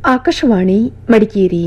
ಆಕಾಶವಾಣಿ ಮಡಿಕೇರಿ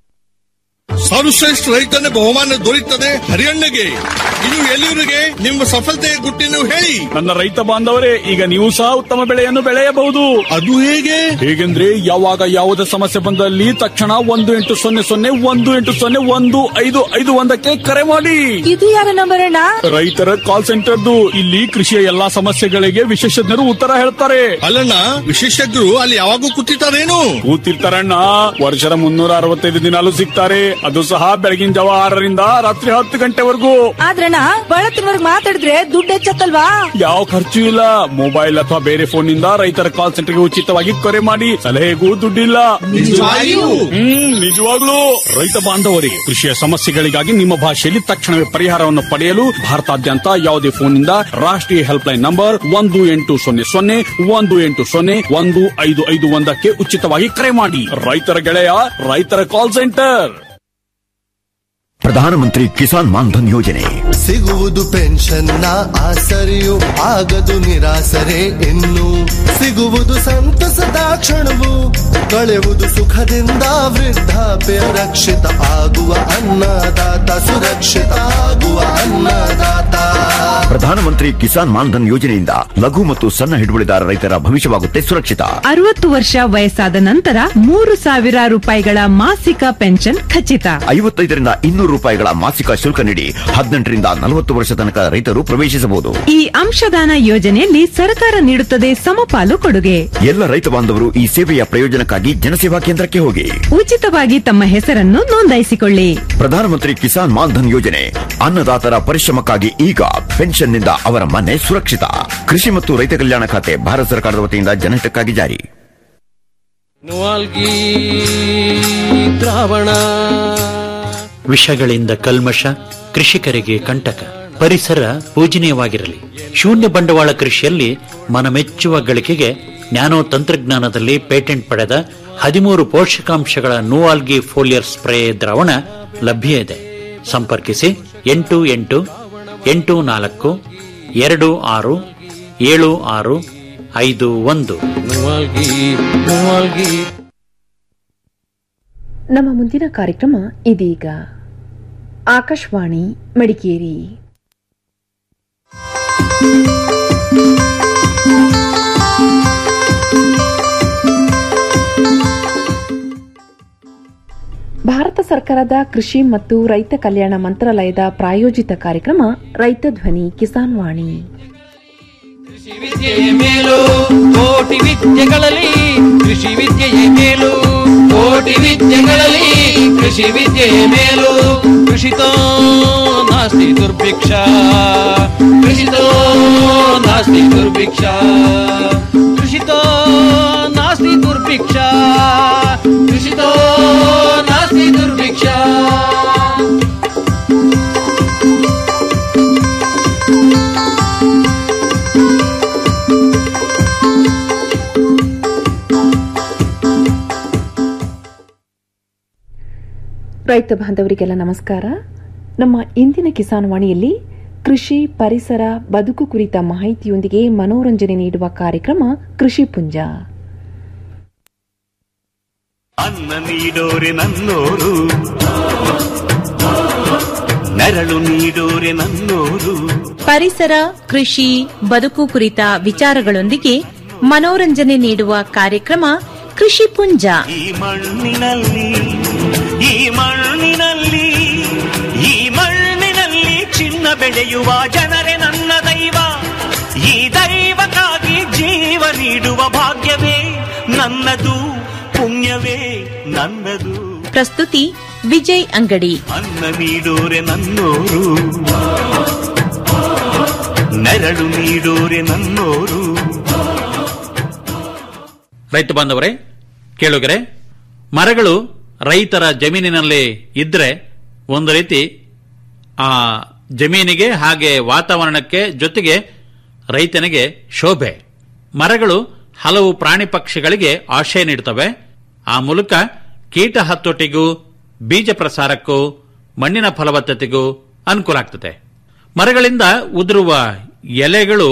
ಸರ್ವಶ್ರೇಷ್ಠ ರೈತನ ಬಹುಮಾನ ದೊರೆಯುತ್ತದೆ ಹರಿಯಣ್ಣಗೆ ಇನ್ನು ಎಲ್ಲಿವರೆಗೆ ನಿಮ್ಮ ಸಫಲತೆಯ ಗುಟ್ಟಿನ ಹೇಳಿ ನನ್ನ ರೈತ ಬಾಂಧವರೇ ಈಗ ನೀವು ಸಹ ಉತ್ತಮ ಬೆಳೆಯನ್ನು ಬೆಳೆಯಬಹುದು ಅದು ಹೇಗೆ ಹೇಗೆಂದ್ರೆ ಯಾವಾಗ ಯಾವುದೇ ಸಮಸ್ಯೆ ಬಂದಲ್ಲಿ ತಕ್ಷಣ ಒಂದು ಎಂಟು ಸೊನ್ನೆ ಸೊನ್ನೆ ಒಂದು ಎಂಟು ಸೊನ್ನೆ ಒಂದು ಐದು ಐದು ಒಂದಕ್ಕೆ ಕರೆ ಮಾಡಿ ಇದು ಯಾರ ನಂಬರ್ ಅಣ್ಣ ರೈತರ ಕಾಲ್ ಸೆಂಟರ್ದು ಇಲ್ಲಿ ಕೃಷಿಯ ಎಲ್ಲಾ ಸಮಸ್ಯೆಗಳಿಗೆ ವಿಶೇಷಜ್ಞರು ಉತ್ತರ ಹೇಳ್ತಾರೆ ಅಲ್ಲಣ್ಣ ವಿಶೇಷಜ್ಞರು ಅಲ್ಲಿ ಯಾವಾಗೂ ಕೂತಿರ್ತಾರೇನು ಕೂತಿರ್ತಾರಣ್ಣ ವರ್ಷದ ಮುನ್ನೂರ ಅರವತ್ತೈದು ದಿನಾಲು ಸಿಗ್ತಾರೆ ಅದು ಸಹ ಬೆಳಗಿನ ಜಾವ ಆರರಿಂದ ರಾತ್ರಿ ಹತ್ತು ಗಂಟೆವರೆಗೂ ಆದ್ರಣ್ಣ ಬಳತ್ತಿನವರ್ಗ್ ಮಾತಾಡಿದ್ರೆ ದುಡ್ಡು ಹೆಚ್ಚತ್ತಲ್ವಾ ಯಾವ ಖರ್ಚು ಇಲ್ಲ ಮೊಬೈಲ್ ಅಥವಾ ಬೇರೆ ಫೋನ್ ನಿಂದ ರೈತರ ಕಾಲ್ ಸೆಂಟರ್ಗೆ ಉಚಿತವಾಗಿ ಕರೆ ಮಾಡಿ ಸಲಹೆಗೂ ದುಡ್ಡಿಲ್ಲ ನಿಜವಾಗಿಯೂ? ಹ್ಮ್ ನಿಜವಾಗ್ಲೂ ರೈತ ಬಾಂಧವರಿಗೆ ಕೃಷಿಯ ಸಮಸ್ಯೆಗಳಿಗಾಗಿ ನಿಮ್ಮ ಭಾಷೆಯಲ್ಲಿ ತಕ್ಷಣವೇ ಪರಿಹಾರವನ್ನು ಪಡೆಯಲು ಭಾರತಾದ್ಯಂತ ಯಾವುದೇ ಫೋನ್ ನಿಂದ ರಾಷ್ಟ್ರೀಯ ಹೆಲ್ಪ್ ಲೈನ್ ನಂಬರ್ ಒಂದು ಎಂಟು ಸೊನ್ನೆ ಸೊನ್ನೆ ಒಂದು ಎಂಟು ಸೊನ್ನೆ ಒಂದು ಐದು ಐದು ಒಂದಕ್ಕೆ ಉಚಿತವಾಗಿ ಕರೆ ಮಾಡಿ ರೈತರ ಗೆಳೆಯ ರೈತರ ಕಾಲ್ ಸೆಂಟರ್ ಪ್ರಧಾನಮಂತ್ರಿ ಕಿಸಾನ್ ಮಾನ್ಧನ್ ಯೋಜನೆ ಸಿಗುವುದು ಪೆನ್ಷನ್ನ ಆಸರೆಯು ಆಗದು ನಿರಾಸರೆ ಇನ್ನು ಸಿಗುವುದು ಸಂತಸದ ಕ್ಷಣವು ಕಳೆಯುವುದು ಸುಖದಿಂದ ವೃದ್ಧಾಪ್ಯ ರಕ್ಷಿತ ಆಗುವ ಅನ್ನದಾತ ಸುರಕ್ಷಿತ ಆಗುವ ಅನ್ನದಾತ ಪ್ರಧಾನಮಂತ್ರಿ ಕಿಸಾನ್ ಮಾನ್ಧನ್ ಯೋಜನೆಯಿಂದ ಲಘು ಮತ್ತು ಸಣ್ಣ ಹಿಡುವಳಿದಾರ ರೈತರ ಭವಿಷ್ಯವಾಗುತ್ತೆ ಸುರಕ್ಷಿತ ಅರವತ್ತು ವರ್ಷ ವಯಸ್ಸಾದ ನಂತರ ಮೂರು ಸಾವಿರ ರೂಪಾಯಿಗಳ ಮಾಸಿಕ ಪೆನ್ಷನ್ ಖಚಿತ ಐವತ್ತೈದರಿಂದ ಇನ್ನೂರು ರೂಪಾಯಿಗಳ ಮಾಸಿಕ ಶುಲ್ಕ ನೀಡಿ ಹದಿನೆಂಟರಿಂದ ನಲವತ್ತು ವರ್ಷ ತನಕ ರೈತರು ಪ್ರವೇಶಿಸಬಹುದು ಈ ಅಂಶದಾನ ಯೋಜನೆಯಲ್ಲಿ ಸರ್ಕಾರ ನೀಡುತ್ತದೆ ಸಮಪಾಲು ಕೊಡುಗೆ ಎಲ್ಲ ರೈತ ಬಾಂಧವರು ಈ ಸೇವೆಯ ಪ್ರಯೋಜನಕ್ಕಾಗಿ ಜನಸೇವಾ ಕೇಂದ್ರಕ್ಕೆ ಹೋಗಿ ಉಚಿತವಾಗಿ ತಮ್ಮ ಹೆಸರನ್ನು ನೋಂದಾಯಿಸಿಕೊಳ್ಳಿ ಪ್ರಧಾನಮಂತ್ರಿ ಕಿಸಾನ್ ಮಾನ್ಧನ್ ಯೋಜನೆ ಅನ್ನದಾತರ ಪರಿಶ್ರಮಕ್ಕಾಗಿ ಈಗ ಪೆನ್ಷನ್ನಿಂದ ಅವರ ಮನೆ ಸುರಕ್ಷಿತ ಕೃಷಿ ಮತ್ತು ರೈತ ಕಲ್ಯಾಣ ಖಾತೆ ಭಾರತ ಸರ್ಕಾರದ ವತಿಯಿಂದ ಜನಹಿತಕ್ಕಾಗಿ ಜಾರಿ ನುವಾಲ್ಗಿ ದ್ರಾವಣ ವಿಷಗಳಿಂದ ಕಲ್ಮಶ ಕೃಷಿಕರಿಗೆ ಕಂಟಕ ಪರಿಸರ ಪೂಜನೀಯವಾಗಿರಲಿ ಶೂನ್ಯ ಬಂಡವಾಳ ಕೃಷಿಯಲ್ಲಿ ಮನಮೆಚ್ಚುವ ಗಳಿಕೆಗೆ ನ್ಯಾನೋ ತಂತ್ರಜ್ಞಾನದಲ್ಲಿ ಪೇಟೆಂಟ್ ಪಡೆದ ಹದಿಮೂರು ಪೋಷಕಾಂಶಗಳ ನೂಆಲ್ಗಿ ಫೋಲಿಯರ್ ಸ್ಪ್ರೇ ದ್ರಾವಣ ಲಭ್ಯ ಇದೆ ಸಂಪರ್ಕಿಸಿ ಎಂಟು ಎಂಟು ಎಂಟು ನಾಲ್ಕು ಎರಡು ಆರು ಏಳು ಆರು ಐದು ಒಂದು ನುವಾಲ್ಗಿ ನುವಾಲ್ಗಿ ನಮ್ಮ ಮುಂದಿನ ಕಾರ್ಯಕ್ರಮ ಇದೀಗ ಆಕಾಶವಾಣಿ ಮಡಿಕೇರಿ ಭಾರತ ಸರ್ಕಾರದ ಕೃಷಿ ಮತ್ತು ರೈತ ಕಲ್ಯಾಣ ಮಂತ್ರಾಲಯದ ಪ್ರಾಯೋಜಿತ ಕಾರ್ಯಕ್ರಮ ರೈತ ಧ್ವನಿ ಕಿಸಾನ್ ವಾಣಿ ಕೃಷಿ ವಿದ್ಯೆಯ ಮೇಲು ಕೋಟಿ ವಿದ್ಯೆಗಳಲ್ಲಿ ಕೃಷಿ ವಿದ್ಯೆಯ ಮೇಲು ಕೋಟಿ ವಿದ್ಯೆಗಳಲ್ಲಿ ಕೃಷಿ ವಿದ್ಯೆಯ ಮೇಲು ಕೃಷಿತೋ ನಾಸ್ತಿ ದುರ್ಭಿಕ್ಷ ಕೃಷಿತೋ ನಾಸ್ತಿ ದುರ್ಭಿಕ್ಷ ಕೃಷಿತೋ ನಾಸ್ತಿ ದುರ್ಭಿಕ್ಷ ಕೃಷಿತೋ ನಾಸ್ತಿ ದುರ್ಭಿಕ್ಷ ರೈತ ಬಾಂಧವರಿಗೆಲ್ಲ ನಮಸ್ಕಾರ ನಮ್ಮ ಇಂದಿನ ಕಿಸಾನ್ ವಾಣಿಯಲ್ಲಿ ಕೃಷಿ ಪರಿಸರ ಬದುಕು ಕುರಿತ ಮಾಹಿತಿಯೊಂದಿಗೆ ಮನೋರಂಜನೆ ನೀಡುವ ಕಾರ್ಯಕ್ರಮ ಕೃಷಿ ಪುಂಜ ಅನ್ನ ನೀಡೋರೆ ನನ್ನೋರು ನೆರಳು ನೀಡೋರೆ ನನ್ನೋರು ಪರಿಸರ ಕೃಷಿ ಬದುಕು ಕುರಿತ ವಿಚಾರಗಳೊಂದಿಗೆ ಮನೋರಂಜನೆ ನೀಡುವ ಕಾರ್ಯಕ್ರಮ ಕೃಷಿ ಪುಂಜ ಈ ಮಣ್ಣಿನಲ್ಲಿ ಈ ಮಣ್ಣಿನಲ್ಲಿ ಈ ಮಣ್ಣಿನಲ್ಲಿ ಚಿನ್ನ ಬೆಳೆಯುವ ಜನರೇ ನನ್ನ ದೈವ ಈ ದೈವಕ್ಕಾಗಿ ಜೀವ ನೀಡುವ ಭಾಗ್ಯವೇ ನನ್ನದು ಪುಣ್ಯವೇ ನನ್ನದು ಪ್ರಸ್ತುತಿ ವಿಜಯ್ ಅಂಗಡಿ ಅನ್ನ ನೀಡೋರೆ ನನ್ನೋರು ನೆರಳು ನೀಡೋರೆ ನನ್ನೋರು ರೈತ ಬಾಂಧವರೇ ಕೇಳುಗರೆ ಮರಗಳು ರೈತರ ಜಮೀನಿನಲ್ಲಿ ಇದ್ರೆ ಒಂದು ರೀತಿ ಆ ಜಮೀನಿಗೆ ಹಾಗೆ ವಾತಾವರಣಕ್ಕೆ ಜೊತೆಗೆ ರೈತನಿಗೆ ಶೋಭೆ ಮರಗಳು ಹಲವು ಪ್ರಾಣಿ ಪಕ್ಷಿಗಳಿಗೆ ಆಶ್ರಯ ನೀಡುತ್ತವೆ ಆ ಮೂಲಕ ಕೀಟ ಹತೋಟಿಗೂ ಬೀಜ ಪ್ರಸಾರಕ್ಕೂ ಮಣ್ಣಿನ ಫಲವತ್ತತೆಗೂ ಅನುಕೂಲ ಆಗ್ತದೆ ಮರಗಳಿಂದ ಉದುರುವ ಎಲೆಗಳು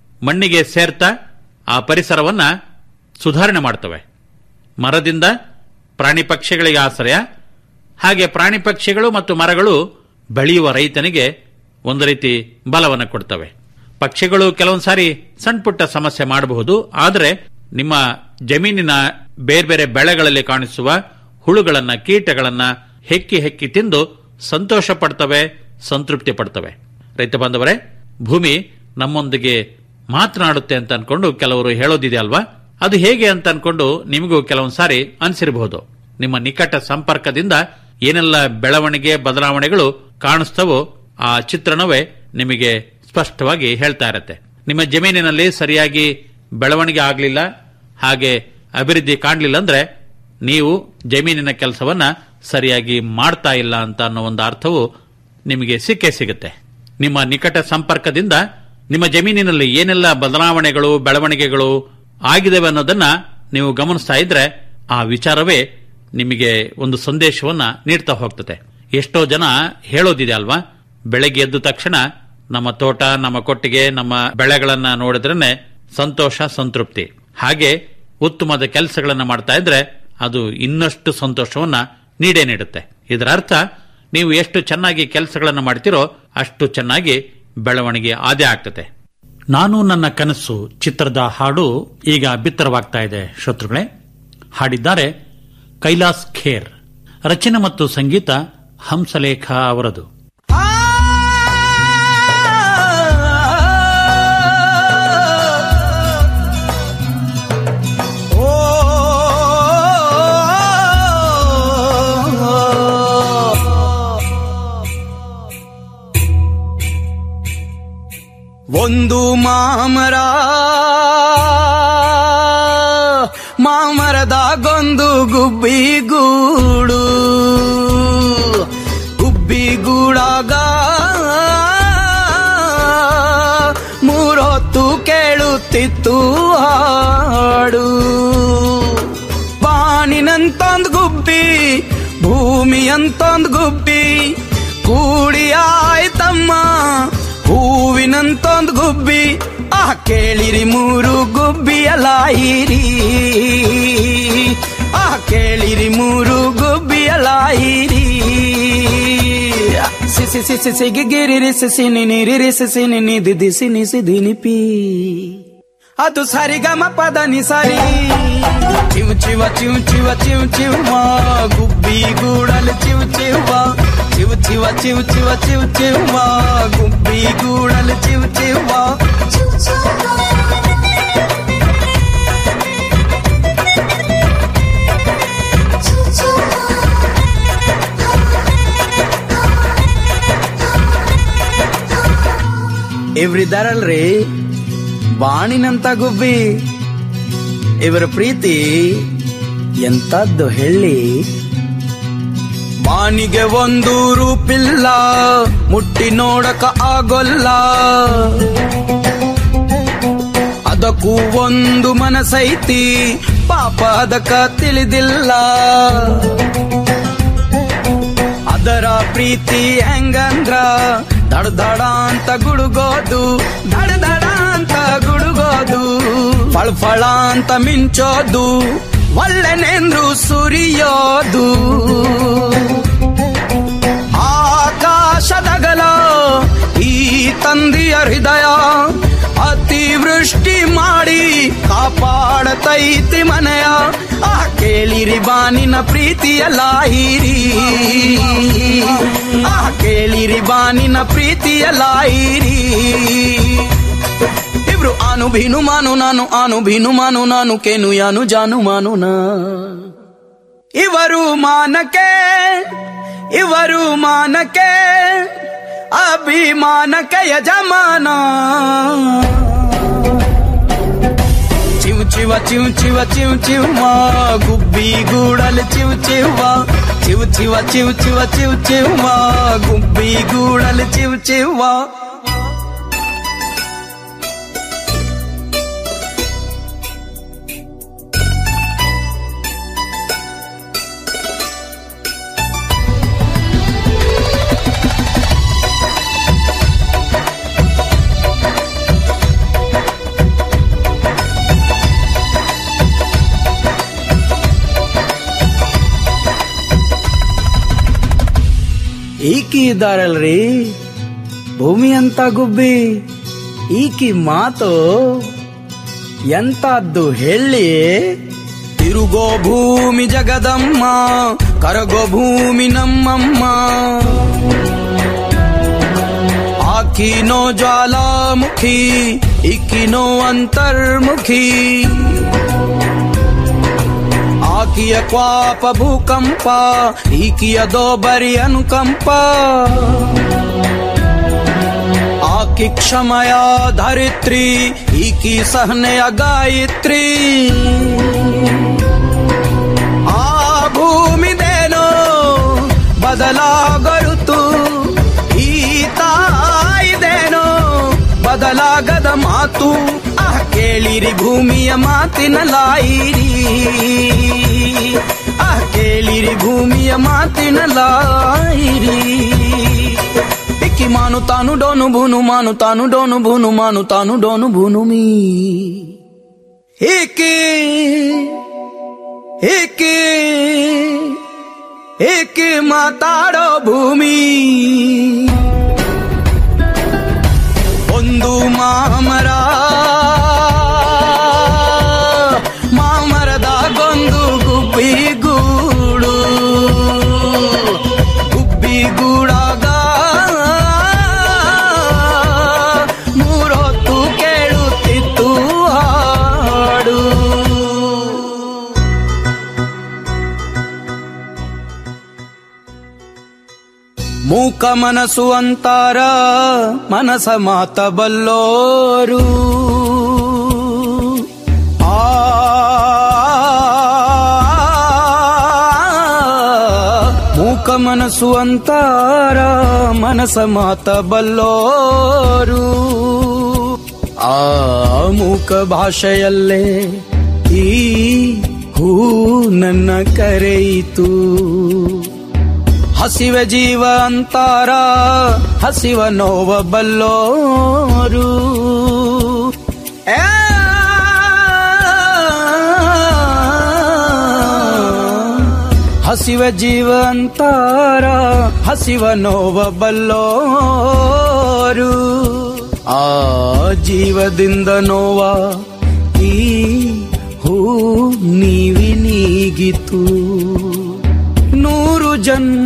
ಮಣ್ಣಿಗೆ ಸೇರ್ತಾ ಆ ಪರಿಸರವನ್ನ ಸುಧಾರಣೆ ಮಾಡ್ತವೆ ಮರದಿಂದ ಪ್ರಾಣಿ ಪಕ್ಷಿಗಳಿಗೆ ಆಶ್ರಯ ಹಾಗೆ ಪ್ರಾಣಿ ಪಕ್ಷಿಗಳು ಮತ್ತು ಮರಗಳು ಬೆಳೆಯುವ ರೈತನಿಗೆ ಒಂದು ರೀತಿ ಬಲವನ್ನು ಕೊಡ್ತವೆ ಪಕ್ಷಿಗಳು ಕೆಲವೊಂದು ಸಾರಿ ಸಣ್ಣ ಪುಟ್ಟ ಸಮಸ್ಯೆ ಮಾಡಬಹುದು ಆದರೆ ನಿಮ್ಮ ಜಮೀನಿನ ಬೇರೆ ಬೇರೆ ಬೆಳೆಗಳಲ್ಲಿ ಕಾಣಿಸುವ ಹುಳುಗಳನ್ನ ಕೀಟಗಳನ್ನ ಹೆಕ್ಕಿ ಹೆಕ್ಕಿ ತಿಂದು ಸಂತೋಷ ಪಡ್ತವೆ ಸಂತೃಪ್ತಿ ಪಡ್ತವೆ ರೈತ ಬಾಂಧವರೇ ಭೂಮಿ ನಮ್ಮೊಂದಿಗೆ ಮಾತನಾಡುತ್ತೆ ಅಂತ ಅನ್ಕೊಂಡು ಕೆಲವರು ಹೇಳೋದಿದೆ ಅಲ್ವಾ ಅದು ಹೇಗೆ ಅಂತ ಅನ್ಕೊಂಡು ನಿಮಗೂ ಕೆಲವೊಂದು ಸಾರಿ ಅನಿಸಿರಬಹುದು ನಿಮ್ಮ ನಿಕಟ ಸಂಪರ್ಕದಿಂದ ಏನೆಲ್ಲ ಬೆಳವಣಿಗೆ ಬದಲಾವಣೆಗಳು ಕಾಣಿಸ್ತವೋ ಆ ಚಿತ್ರಣವೇ ನಿಮಗೆ ಸ್ಪಷ್ಟವಾಗಿ ಹೇಳ್ತಾ ಇರತ್ತೆ ನಿಮ್ಮ ಜಮೀನಿನಲ್ಲಿ ಸರಿಯಾಗಿ ಬೆಳವಣಿಗೆ ಆಗಲಿಲ್ಲ ಹಾಗೆ ಅಭಿವೃದ್ಧಿ ಕಾಣಲಿಲ್ಲ ಅಂದ್ರೆ ನೀವು ಜಮೀನಿನ ಕೆಲಸವನ್ನ ಸರಿಯಾಗಿ ಮಾಡ್ತಾ ಇಲ್ಲ ಅಂತ ಅನ್ನೋ ಒಂದು ಅರ್ಥವು ನಿಮಗೆ ಸಿಕ್ಕೇ ಸಿಗುತ್ತೆ ನಿಮ್ಮ ನಿಕಟ ಸಂಪರ್ಕದಿಂದ ನಿಮ್ಮ ಜಮೀನಿನಲ್ಲಿ ಏನೆಲ್ಲ ಬದಲಾವಣೆಗಳು ಬೆಳವಣಿಗೆಗಳು ಆಗಿದವೆ ಅನ್ನೋದನ್ನ ನೀವು ಗಮನಿಸ್ತಾ ಇದ್ರೆ ಆ ವಿಚಾರವೇ ನಿಮಗೆ ಒಂದು ಸಂದೇಶವನ್ನ ನೀಡ್ತಾ ಹೋಗ್ತದೆ ಎಷ್ಟೋ ಜನ ಹೇಳೋದಿದೆ ಅಲ್ವಾ ಬೆಳಗ್ಗೆ ಎದ್ದ ತಕ್ಷಣ ನಮ್ಮ ತೋಟ ನಮ್ಮ ಕೊಟ್ಟಿಗೆ ನಮ್ಮ ಬೆಳೆಗಳನ್ನ ನೋಡಿದ್ರೇನೆ ಸಂತೋಷ ಸಂತೃಪ್ತಿ ಹಾಗೆ ಉತ್ತಮದ ಕೆಲಸಗಳನ್ನ ಮಾಡ್ತಾ ಇದ್ರೆ ಅದು ಇನ್ನಷ್ಟು ಸಂತೋಷವನ್ನ ನೀಡೇ ನೀಡುತ್ತೆ ಇದರ ಅರ್ಥ ನೀವು ಎಷ್ಟು ಚೆನ್ನಾಗಿ ಕೆಲಸಗಳನ್ನ ಮಾಡ್ತಿರೋ ಅಷ್ಟು ಚೆನ್ನಾಗಿ ಬೆಳವಣಿಗೆ ಆದೇ ಆಗ್ತದೆ ನಾನು ನನ್ನ ಕನಸು ಚಿತ್ರದ ಹಾಡು ಈಗ ಬಿತ್ತರವಾಗ್ತಾ ಇದೆ ಶ್ರೋತೃಗಳೇ ಹಾಡಿದ್ದಾರೆ ಕೈಲಾಸ್ ಖೇರ್ ರಚನೆ ಮತ್ತು ಸಂಗೀತ ಹಂಸಲೇಖ ಅವರದು ಒಂದು ಮಾಮರ ಮಾಮರದಾಗೊಂದು ಗುಬ್ಬಿ ಗೂಡು ಗುಬ್ಬಿ ಗೂಡಾಗ ಮೂರೊತ್ತು ಕೇಳುತ್ತಿತ್ತು ಹಾಡು ಬಾಣಿನಂತೊಂದು ಗುಬ್ಬಿ ಭೂಮಿಯಂತೊಂದು ಗುಬ್ಬಿ ಕೂಡಿ ಆಯ್ತಮ್ಮ ಹೂವಿನಂತೊಂದು ಗುಬ್ಬಿ ಆ ಕೇಳಿರಿ ಮೂರು ಗುಬ್ಬಿಯ ಲಾಯಿರಿ ಆ ಕೇಳಿರಿ ಮೂರು ಗುಬ್ಬಿಯ ಲಾಯಿರಿ ಸಿಸಿ ಸಿಸಿ ಸಿಗಿ ಗಿರಿ ರಿಸಿ ಸಿನಿ ನಿರಿ ರಿಸಿ ಸಿನಿ ನಿಧಿ ದಿಸಿ ನಿಸಿ ದಿನಿಪಿ ಅದು ಸರಿಗಮ ಪದ ನಿ ಸರಿ ಚಿವ್ ಚಿವ ಚಿವ್ ಚಿವ ಚಿವ್ ಚಿವ ಗುಬ್ಬಿ ಗೂಡಲು ಚಿವ್ ಚಿವ ಚಿವ್ ಚಿವ ಚಿವ್ ಚಿವ ಚಿವ್ ಚಿವ ಗುಬ್ಬಿ ಗೂಡಲು ಚಿವ್ ಚಿವ ಇವ್ರಿದಾರಲ್ರಿ ಬಾಣಿನಂತ ಗುಬ್ಬಿ ಇವರ ಪ್ರೀತಿ ಎಂತದ್ದು ಹೇಳಿ ಬಾಣಿಗೆ ಒಂದು ರೂಪಿಲ್ಲ ಮುಟ್ಟಿ ನೋಡಕ ಆಗೋಲ್ಲ ಅದಕ್ಕೂ ಒಂದು ಮನಸೈತಿ ಪಾಪ ಅದಕ್ಕ ತಿಳಿದಿಲ್ಲ ಅದರ ಪ್ರೀತಿ ಹೆಂಗಂದ್ರ ದಡ ದಡ ಅಂತ ಗುಡುಗೋದು ದಡ ದಡ ಅಂತ ಗುಡುಗೋದು ಫಳ ಫಳ ಅಂತ ಮಿಂಚೋದು ಒಳ್ಳೆನೆಂದ್ರು ಸುರಿಯೋದು ಆಕಾಶದಗಲ ಈ ತಂದೆಯ ಹೃದಯ ಅತಿವೃಷ್ಟಿ ಮಾಡಿ ಕಾಪಾಡತೈತಿ ಮನೆಯ ಆ ಕೇಳಿರಿ ಬಾನಿನ ಪ್ರೀತಿಯ ಲಾಯಿರಿ ಆ ಕೇಳಿರಿ ಬಾನಿನ ಪ್ರೀತಿಯ ಲಾಯಿರಿ ಇಬ್ರು ಆನು ಭೀನು ಮಾನು ನಾನು ಆನು ಭೀನು ಮಾನು ನಾನು ಕೇನು ಯಾನು ಜಾನು ಮಾನು ನಾ ಇವರು ಮಾನಕ್ಕೆ ಇವರು ಮಾನಕ್ಕೆ ಅಭಿಮಾನಕ್ಕೆ ಯಜಮಾನ ಚಿವ್ ಚಿವ ಚಿವ್ ಚಿವ ಚಿವ್ ಚಿವ ಗುಬ್ಬಿ ಗೂಡಲ್ ಚಿವ್ ಚಿವ ಚಿವ್ ಚಿವ ಚಿವ್ ಚಿವ ಚಿವ್ ಚಿವ ಗುಬ್ಬಿ ಗೂಡಲ್ ಚಿವ್ ಚಿವ ಈಕಿ ಇದ್ದಾರಲ್ರಿ ಭೂಮಿ ಅಂತ ಗುಬ್ಬಿ ಈಕಿ ಮಾತು ಎಂತದ್ದು ಹೇಳಿ ತಿರುಗೋ ಭೂಮಿ ಜಗದಮ್ಮ ಕರಗೋ ಭೂಮಿ ನಮ್ಮಮ್ಮ ಆಕಿನೋ ಜ್ವಾಲಾಮುಖಿ ಇಕ್ಕಿನೋ ಅಂತರ್ಮುಖಿ ಆಕಿಯ ಕ್ವಾಪ ಭೂಕಂಪ ಈಕಿಯ ದೋಬರಿ ಅನುಕಂಪ ಆಕಿ ಕ್ಷಮಯ ಧರಿತ್ರಿ ಈಕಿ ಸಹನೆಯ ಗಾಯತ್ರಿ ಆ ಭೂಮಿದೇನೋ ಬದಲಾಗರುತು ಈ ತಾಯಿದೇನೋ ಬದಲಾಗದ ಮಾತು ಆ ಕೇಳಿರಿ ಭೂಮಿಯ ಮಾತಿನ ಲಾಯಿರಿ ಆ ಕೇಳಿರಿ ಭೂಮಿಯ ಮಾತಿನ ಲಾಯಿರಿ ಇಕ್ಕಿ ಮಾನು ತಾನು ಡೋನು ಭೂನು ಮಾನು ತಾನು ಡೋನು ಭೂನು ಮಾನು ತಾನು ಡೋನು ಭೂನು ಮೀ ಏಕೆ ಏಕೆ ಏಕೆ ಮಾತಾಡೋ ಭೂಮಿ ಒಂದು ಮಾಮರ ಮಾಮರದಾಗೊಂದು ಗುಬ್ಬಿ ಗೂಡು ಗುಬ್ಬಿ ಗೂಡಾಗ ಮೂರೊತ್ತು ಕೇಳುತ್ತಿತ್ತು ಹಾಡು ಮೂಕ ಮನಸ್ಸು ಅಂತಾರ ಮನಸ ಮಾತ ಬಲ್ಲೋರು ಆ ಮೂಕ ಮನಸ್ಸು ಅಂತಾರ ಮನಸ ಮಾತ ಬಲ್ಲೋರು ಆ ಮೂಕ ಭಾಷೆಯಲ್ಲೇ ಈ ಹೂ ನನ್ನ ಕರೆಯಿತು ಹಸಿವೆ ಜೀವ ಅಂತಾರ ಹಸಿವ ನೋವ ಬಲ್ಲೋರು ಏ! ಹಸಿವ ಜೀವ ಅಂತಾರ ಹಸಿವ ನೋವ ಬಲ್ಲೋರು ಆ ಜೀವದಿಂದ ನೋವ ಈ ಹೂ ನೀವಿ ನೀಗಿತು ನೂರು ಜನ್ಮ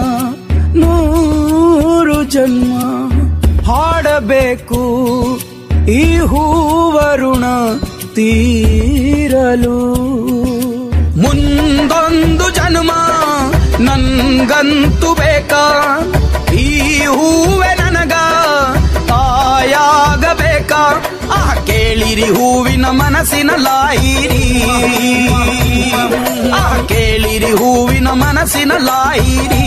ನೂರು ಜನ್ಮ ಹಾಡಬೇಕು ಈ ಹೂವರುಣ ತೀರಲು ಮುಂದೊಂದು ಜನ್ಮ ನನ್ಗಂತೂ ಬೇಕಾ ಈ ಹೂವೆ ನನಗ ತಾಯಾಗಬೇಕಾ ಆ ಕೇಳಿರಿ ಹೂವಿನ ಮನಸ್ಸಿನ ಲಾಯಿರಿ ಆ ಕೇಳಿರಿ ಹೂವಿನ ಮನಸ್ಸಿನ ಲಾಯಿರಿ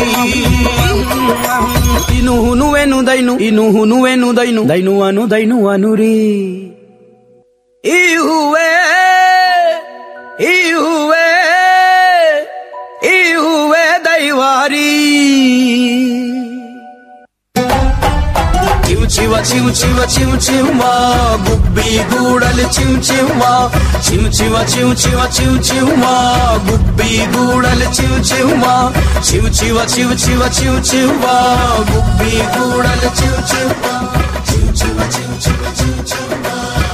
ಇನು ಹುನುವೆನು ದೈನು ಇನು ಹುನುವೆನು ದೈನು ದೈನು ಅನು ದೈನು ಅನುರಿ ಈ ಹೂವೇ ಈ ಹೂವೇ ಈ ಹೂವೇ ದೈವಾರಿ ಚಿವ್ ಚಿವ ಚಿವ್ ಚಿವ ಚಿವ್ ಚಿವ್ವ ಗುಬ್ಬಿ ಗೂಡಲಿ ಚಿವ್ ಚಿವ್ವ ಚಿವ್ ಚಿವ ಚಿವ್ ಚಿವ ಚಿವ್ ಚಿವ್ವ ಗುಬ್ಬಿ ಗೂಡಲಿ ಚಿವ್ ಚಿವ್ವ ಚಿವ್ ಚಿವ ಚಿವ್ ಚಿವ ಚಿವ್ ಚಿವ್ವ ಗುಬ್ಬಿ ಗೂಡಲಿ ಚಿವ್ ಚಿವ್ವ ಚಿವ್ ಚಿವ ಚಿವ್ ಚಿವ ಚಿವ್ ಚಿವ್ವ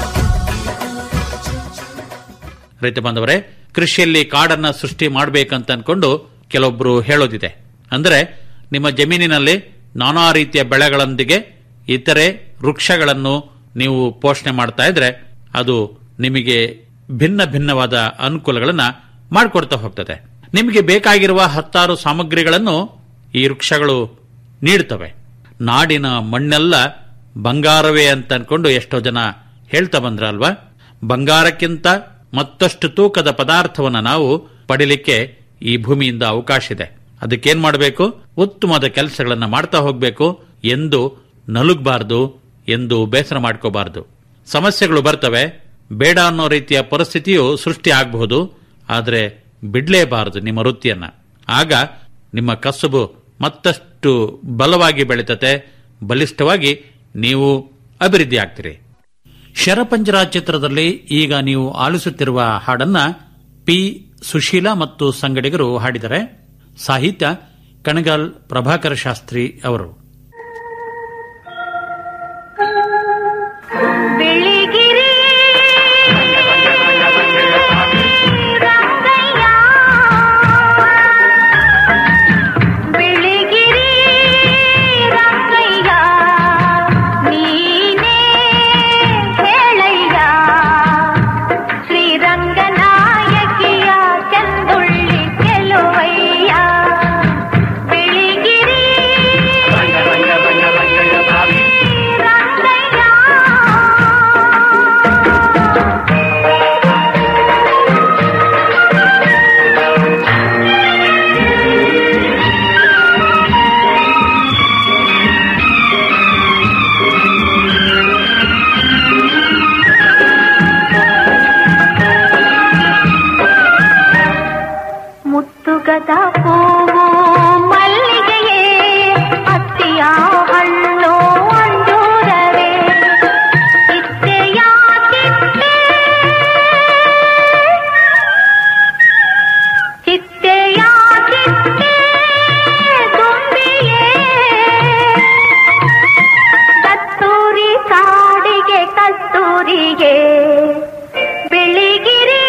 ರೈತ ಬಾಂಧವರೇ ಕೃಷಿಯಲ್ಲಿ ಕಾಡನ್ನ ಸೃಷ್ಟಿ ಮಾಡಬೇಕಂತ ಅನ್ಕೊಂಡು ಕೆಲವೊಬ್ರು ಹೇಳೋದಿದೆ ಅಂದ್ರೆ ನಿಮ್ಮ ಜಮೀನಿನಲ್ಲಿ ನಾನಾ ರೀತಿಯ ಬೆಳೆಗಳೊಂದಿಗೆ ಇತರೆ ವೃಕ್ಷಗಳನ್ನು ನೀವು ಪೋಷಣೆ ಮಾಡ್ತಾ ಇದ್ರೆ ಅದು ನಿಮಗೆ ಭಿನ್ನ ಭಿನ್ನವಾದ ಅನುಕೂಲಗಳನ್ನ ಮಾಡಿಕೊಡ್ತಾ ಹೋಗ್ತದೆ ನಿಮಗೆ ಬೇಕಾಗಿರುವ ಹತ್ತಾರು ಸಾಮಗ್ರಿಗಳನ್ನು ಈ ವೃಕ್ಷಗಳು ನೀಡ್ತವೆ ನಾಡಿನ ಮಣ್ಣೆಲ್ಲ ಬಂಗಾರವೇ ಅಂತ ಅನ್ಕೊಂಡು ಎಷ್ಟೋ ಜನ ಹೇಳ್ತಾ ಬಂದ್ರಲ್ವಾ ಬಂಗಾರಕ್ಕಿಂತ ಮತ್ತಷ್ಟು ತೂಕದ ಪದಾರ್ಥವನ್ನ ನಾವು ಪಡಿಲಿಕ್ಕೆ ಈ ಭೂಮಿಯಿಂದ ಅವಕಾಶ ಇದೆ ಅದಕ್ಕೇನ್ ಮಾಡಬೇಕು ಉತ್ತಮವಾದ ಕೆಲಸಗಳನ್ನ ಮಾಡ್ತಾ ಹೋಗ್ಬೇಕು ಎಂದು ನಲುಗಬಾರದು ಎಂದು ಬೇಸರ ಮಾಡ್ಕೋಬಾರದು ಸಮಸ್ಯೆಗಳು ಬರ್ತವೆ ಬೇಡ ಅನ್ನೋ ರೀತಿಯ ಪರಿಸ್ಥಿತಿಯು ಸೃಷ್ಟಿ ಆಗಬಹುದು ಆದರೆ ಬಿಡ್ಲೇಬಾರದು ನಿಮ್ಮ ವೃತ್ತಿಯನ್ನ ಆಗ ನಿಮ್ಮ ಕಸುಬು ಮತ್ತಷ್ಟು ಬಲವಾಗಿ ಬೆಳೀತತೆ ಬಲಿಷ್ಠವಾಗಿ ನೀವು ಅಭಿವೃದ್ಧಿ ಆಗ್ತೀರಿ ಶರಪಂಜರ ಚಿತ್ರದಲ್ಲಿ ಈಗ ನೀವು ಆಲಿಸುತ್ತಿರುವ ಹಾಡನ್ನ ಪಿ ಸುಶೀಲಾ ಮತ್ತು ಸಂಗಡಿಗರು ಹಾಡಿದರೆ ಸಾಹಿತ್ಯ ಕಣಗಾಲ್ ಪ್ರಭಾಕರ ಶಾಸ್ತ್ರಿ ಅವರು ಬೆಳಿಗಿರಿ ರಂಗಯ್ಯ ಬೆಳಿಗಿರಿ ರಂಗಯ್ಯ ನೀನೇ ಹೇಳಯ್ಯ ಶ್ರೀರಂಗನಾಯಕಿಯ ಚಂದುಳ್ಳಿ ಚೆಲುವಯ್ಯ ಬೆಳಿಗಿರಿ ಮುತ್ತುಗದ ಹೂವು ಮಲ್ಲಿಗೆಯೇ ಹತ್ತಿಯ ಹಣ್ಣು ಅಂಜೂರವೇ ಚಿತ್ತೆಯ ಚಿಟ್ಟೆ ಚಿತ್ತೆಯ ಚಿಟ್ಟೆ ದುಂಬಿಯೇ ಕಸ್ತೂರಿ ಕಾಡಿಗೆ ಕಸ್ತೂರಿಗೆ ಬೆಳಿಗಿರಿ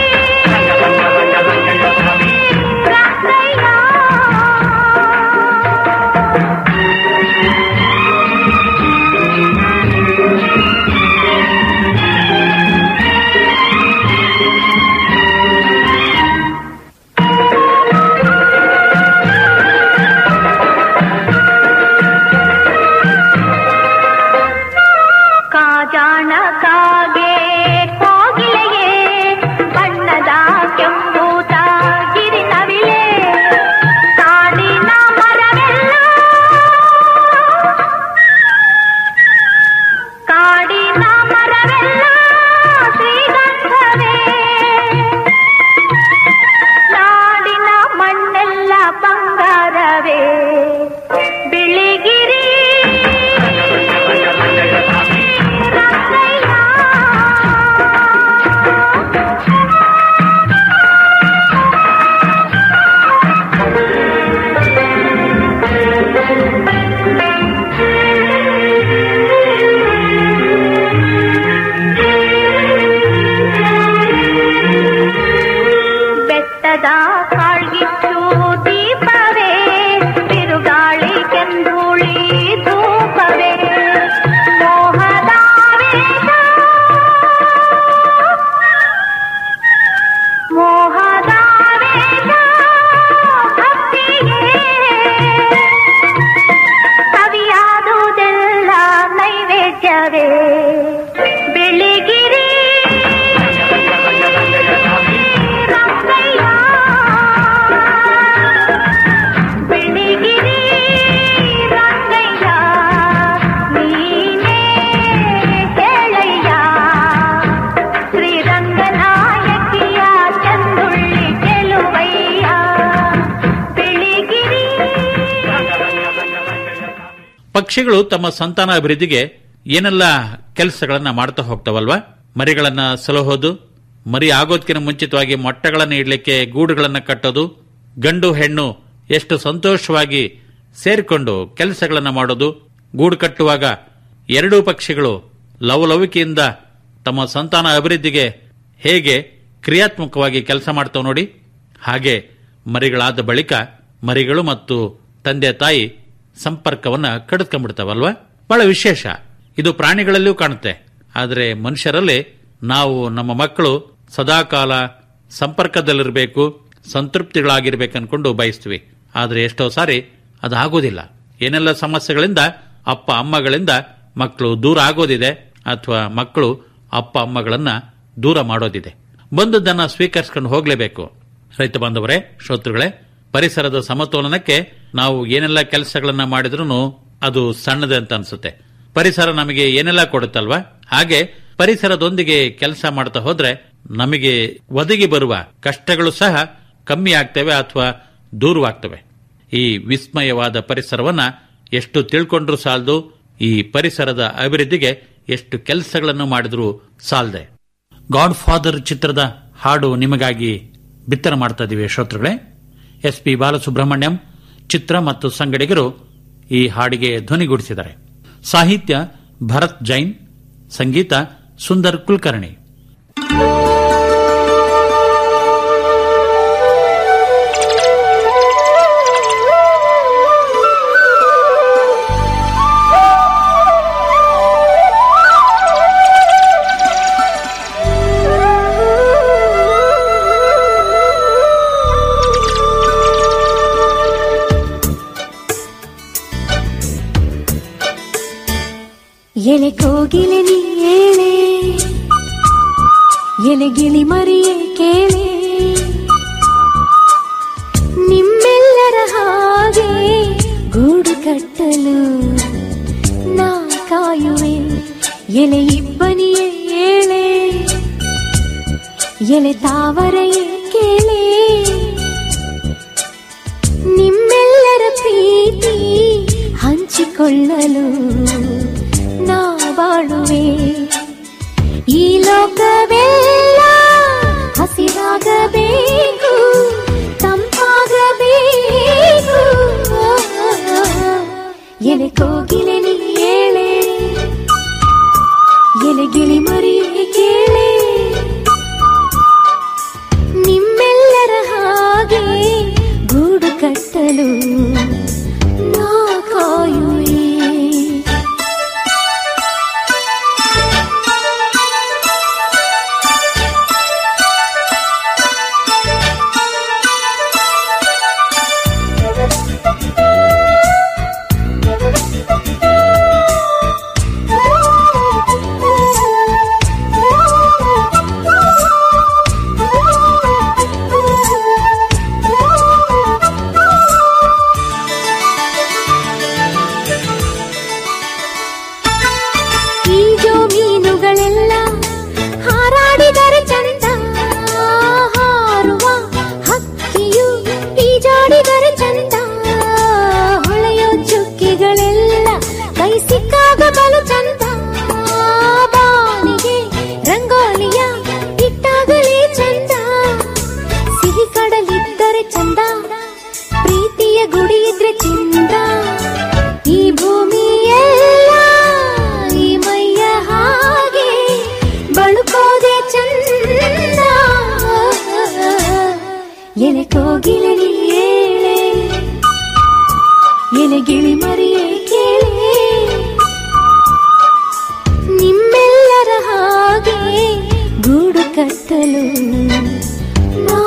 ಕಾಜಾಣ ಕಾಗೆ ಕೋಗಿಲೆಯೇ ಬಣ್ಣದ ಕೆಂಬೂತ ಗಿರಿನವಿಲೆ ಕಾಡಿನ ಮರವೆಲ್ಲ ಕಾಡಿನ ಮರವೆಲ್ಲ ಶ್ರೀಗಂಧವೇ ನಾಡಿನ ಮಣ್ಣೆಲ್ಲ ಬಂಗಾರವೇ ಬಿಳಿಗಿರಿ ಬೆಟ್ಟದ ಕಾಳ್ಗಿಚ್ಚು ದೀಪವೇ ಬಿರುಗಾಳಿ ಕೆಂಧೂಳಿ ಧೂಪವೇ ಮೋಹದ ವೇಷ ಮೋಹದ ವೇಷ ಭಕ್ತಿಯೇ ಸವಿಯಾದುದೆಲ್ಲ ನೈವೇದ್ಯವೇ ಬೆಳಿಗಿರಿ ಬೆಳಿಗಿರಿ ರಂಗಯ್ಯ ನೀನೇ ಹೇಳಯ್ಯ ಶ್ರೀರಂಗನಾಯಕಿಯ ಚಂದುಳ್ಳಿ ಚೆಲುವಯ್ಯ ಬೆಳಿಗಿರಿ ಪಕ್ಷಿಗಳು ತಮ್ಮ ಸಂತಾನ ಅಭಿವೃದ್ಧಿಗೆ ಏನೆಲ್ಲ ಕೆಲಸಗಳನ್ನ ಮಾಡ್ತಾ ಹೋಗ್ತಾವಲ್ವಾ ಮರಿಗಳನ್ನ ಸಲಹೋದು ಮರಿ ಆಗೋದಕ್ಕಿಂತ ಮುಂಚಿತವಾಗಿ ಮೊಟ್ಟೆಗಳನ್ನ ಇಡ್ಲಿಕ್ಕೆ ಗೂಡುಗಳನ್ನ ಕಟ್ಟೋದು ಗಂಡು ಹೆಣ್ಣು ಎಷ್ಟು ಸಂತೋಷವಾಗಿ ಸೇರಿಕೊಂಡು ಕೆಲಸಗಳನ್ನ ಮಾಡೋದು ಗೂಡು ಕಟ್ಟುವಾಗ ಎರಡೂ ಪಕ್ಷಿಗಳು ಲವಲವಿಕೆಯಿಂದ ತಮ್ಮ ಸಂತಾನ ಅಭಿವೃದ್ಧಿಗೆ ಹೇಗೆ ಕ್ರಿಯಾತ್ಮಕವಾಗಿ ಕೆಲಸ ಮಾಡ್ತಾವ ನೋಡಿ ಹಾಗೆ ಮರಿಗಳಾದ ಬಳಿಕ ಮರಿಗಳು ಮತ್ತು ತಂದೆ ತಾಯಿ ಸಂಪರ್ಕವನ್ನ ಕಡಿದ್ಕೊಂಡ್ಬಿಡ್ತಾವಲ್ವಾ ಬಹಳ ವಿಶೇಷ ಇದು ಪ್ರಾಣಿಗಳಲ್ಲಿಯೂ ಕಾಣುತ್ತೆ ಆದರೆ ಮನುಷ್ಯರಲ್ಲಿ ನಾವು ನಮ್ಮ ಮಕ್ಕಳು ಸದಾಕಾಲ ಸಂಪರ್ಕದಲ್ಲಿರಬೇಕು ಸಂತೃಪ್ತಿಗಳಾಗಿರ್ಬೇಕು ಅನ್ಕೊಂಡು ಬಯಸ್ತೀವಿ ಆದರೆ ಎಷ್ಟೋ ಸಾರಿ ಅದಾಗೋದಿಲ್ಲ ಏನೆಲ್ಲ ಸಮಸ್ಯೆಗಳಿಂದ ಅಪ್ಪ ಅಮ್ಮಗಳಿಂದ ಮಕ್ಕಳು ದೂರ ಆಗೋದಿದೆ ಅಥವಾ ಮಕ್ಕಳು ಅಪ್ಪ ಅಮ್ಮಗಳನ್ನ ದೂರ ಮಾಡೋದಿದೆ ಬಂದದ್ದನ್ನ ಸ್ವೀಕರಿಸ್ಕೊಂಡು ಹೋಗ್ಲೇಬೇಕು ರೈತ ಬಾಂಧವರೇ ಶ್ರೋತೃಗಳೇ ಪರಿಸರದ ಸಮತೋಲನಕ್ಕೆ ನಾವು ಏನೆಲ್ಲ ಕೆಲಸಗಳನ್ನ ಮಾಡಿದ್ರು ಅದು ಸಣ್ಣದೆ ಅಂತ ಅನ್ಸುತ್ತೆ ಪರಿಸರ ನಮಗೆ ಏನೆಲ್ಲ ಕೊಡುತ್ತಲ್ವಾ ಹಾಗೆ ಪರಿಸರದೊಂದಿಗೆ ಕೆಲಸ ಮಾಡ್ತಾ ಹೋದ್ರೆ ನಮಗೆ ಒದಗಿ ಬರುವ ಕಷ್ಟಗಳು ಸಹ ಕಮ್ಮಿ ಆಗ್ತವೆ ಅಥವಾ ದೂರವಾಗ್ತವೆ ಈ ವಿಸ್ಮಯವಾದ ಪರಿಸರವನ್ನ ಎಷ್ಟು ತಿಳ್ಕೊಂಡ್ರೂ ಸಾಲದು ಈ ಪರಿಸರದ ಅಭಿವೃದ್ಧಿಗೆ ಎಷ್ಟು ಕೆಲಸಗಳನ್ನು ಮಾಡಿದ್ರೂ ಸಾಲದೆ ಗಾಡ್ ಫಾದರ್ ಚಿತ್ರದ ಹಾಡು ನಿಮಗಾಗಿ ಬಿತ್ತನೆ ಮಾಡ್ತಾ ಇದೀವಿ ಶ್ರೋತೃಗಳೇ ಎಸ್ ಪಿ ಬಾಲಸುಬ್ರಹ್ಮಣ್ಯಂ ಚಿತ್ರ ಮತ್ತು ಸಂಗಡಿಗರು ಈ ಹಾಡಿಗೆ ಧ್ವನಿಗೂಡಿಸಿದ್ದಾರೆ ಸಾಹಿತ್ಯ ಭರತ್ ಜೈನ್ ಸಂಗೀತ ಸುಂದರ್ ಕುಲಕರ್ಣಿ ಎಲೆ ಕೋಗಿಲೆ ನೀ ಏಳೆ ಎಲೆ ಗಿಳಿ ಮರಿಯೇ ಕೇಳೆ ನಿಮ್ಮೆಲ್ಲರ ಹಾಗೆ ಗೂಡು ಕಟ್ಟಲು ನಾ ಕಾಯುವೆ ಎಲೆ ಇಬ್ಬನಿಯೇ ಏಳೆ ಎಲೆ ತಾವರೆಯೇ ಕೇಳೆ ನಿಮ್ಮೆಲ್ಲರ ಪ್ರೀತಿ ಹಂಚಿಕೊಳ್ಳಲು ನಾ ಬಾಳುವೆ ಈ ಲೋಕವೆಲ್ಲ ಹಸಿರಾಗಬೇಕು ತಂಪಾಗಬೇಕು ಎಲೆ ಕೋಗಿಲೆ ನೀ ಏಳೆ ಎಲೆ ಗಿಳಿ ಮರಿಯೇ ಕೇಳೆ ನಿಮ್ಮೆಲ್ಲರ ಹಾಗೆ ಗೂಡು ಕಟ್ಟಲು ನಾ ಕಾಯುವೆ ಈಜೋ ಮೀನುಗಳೆಲ್ಲ ಹಾರಾಡಿದರೆ ಚಂದ ಹಾರುವ ಹಕ್ಕಿಯು ಈಜಾಡಿದರೆ ಚಂದ ಹೊಳೆಯೋ ಚುಕ್ಕಿಗಳೆಲ್ಲ ಕೈ ಸಿಕ್ಕಾಗ ಬಲು ಚಂದ ಬಾನಿಗೆ ರಂಗೋಲಿಯ ಇಟ್ಟಾಗಲೇ ಚಂದ ಸಿಹಿ ಕಡಲಿದ್ದರೆ ಚಂದ ಪ್ರೀತಿಯ ಗುಡಿ ಇದ್ರೆ ಚಿಂದ ಈ ಭೂಮಿಯೆಲ್ಲ ಈ ಮೈಯ ಹಾಗೆ ಬಳುಕೋದೆ ಚಂದ ಎಲೆ ಕೋಗಿಲೆ ನೀ ಏಳೆ ಎಲೆ ಗಿಳಿ ಮರಿಯೇ ಕೇಳೆ ನಿಮ್ಮೆಲ್ಲರ ಹಾಗೆ ಗೂಡು ಕಟ್ಟಲು ನಾ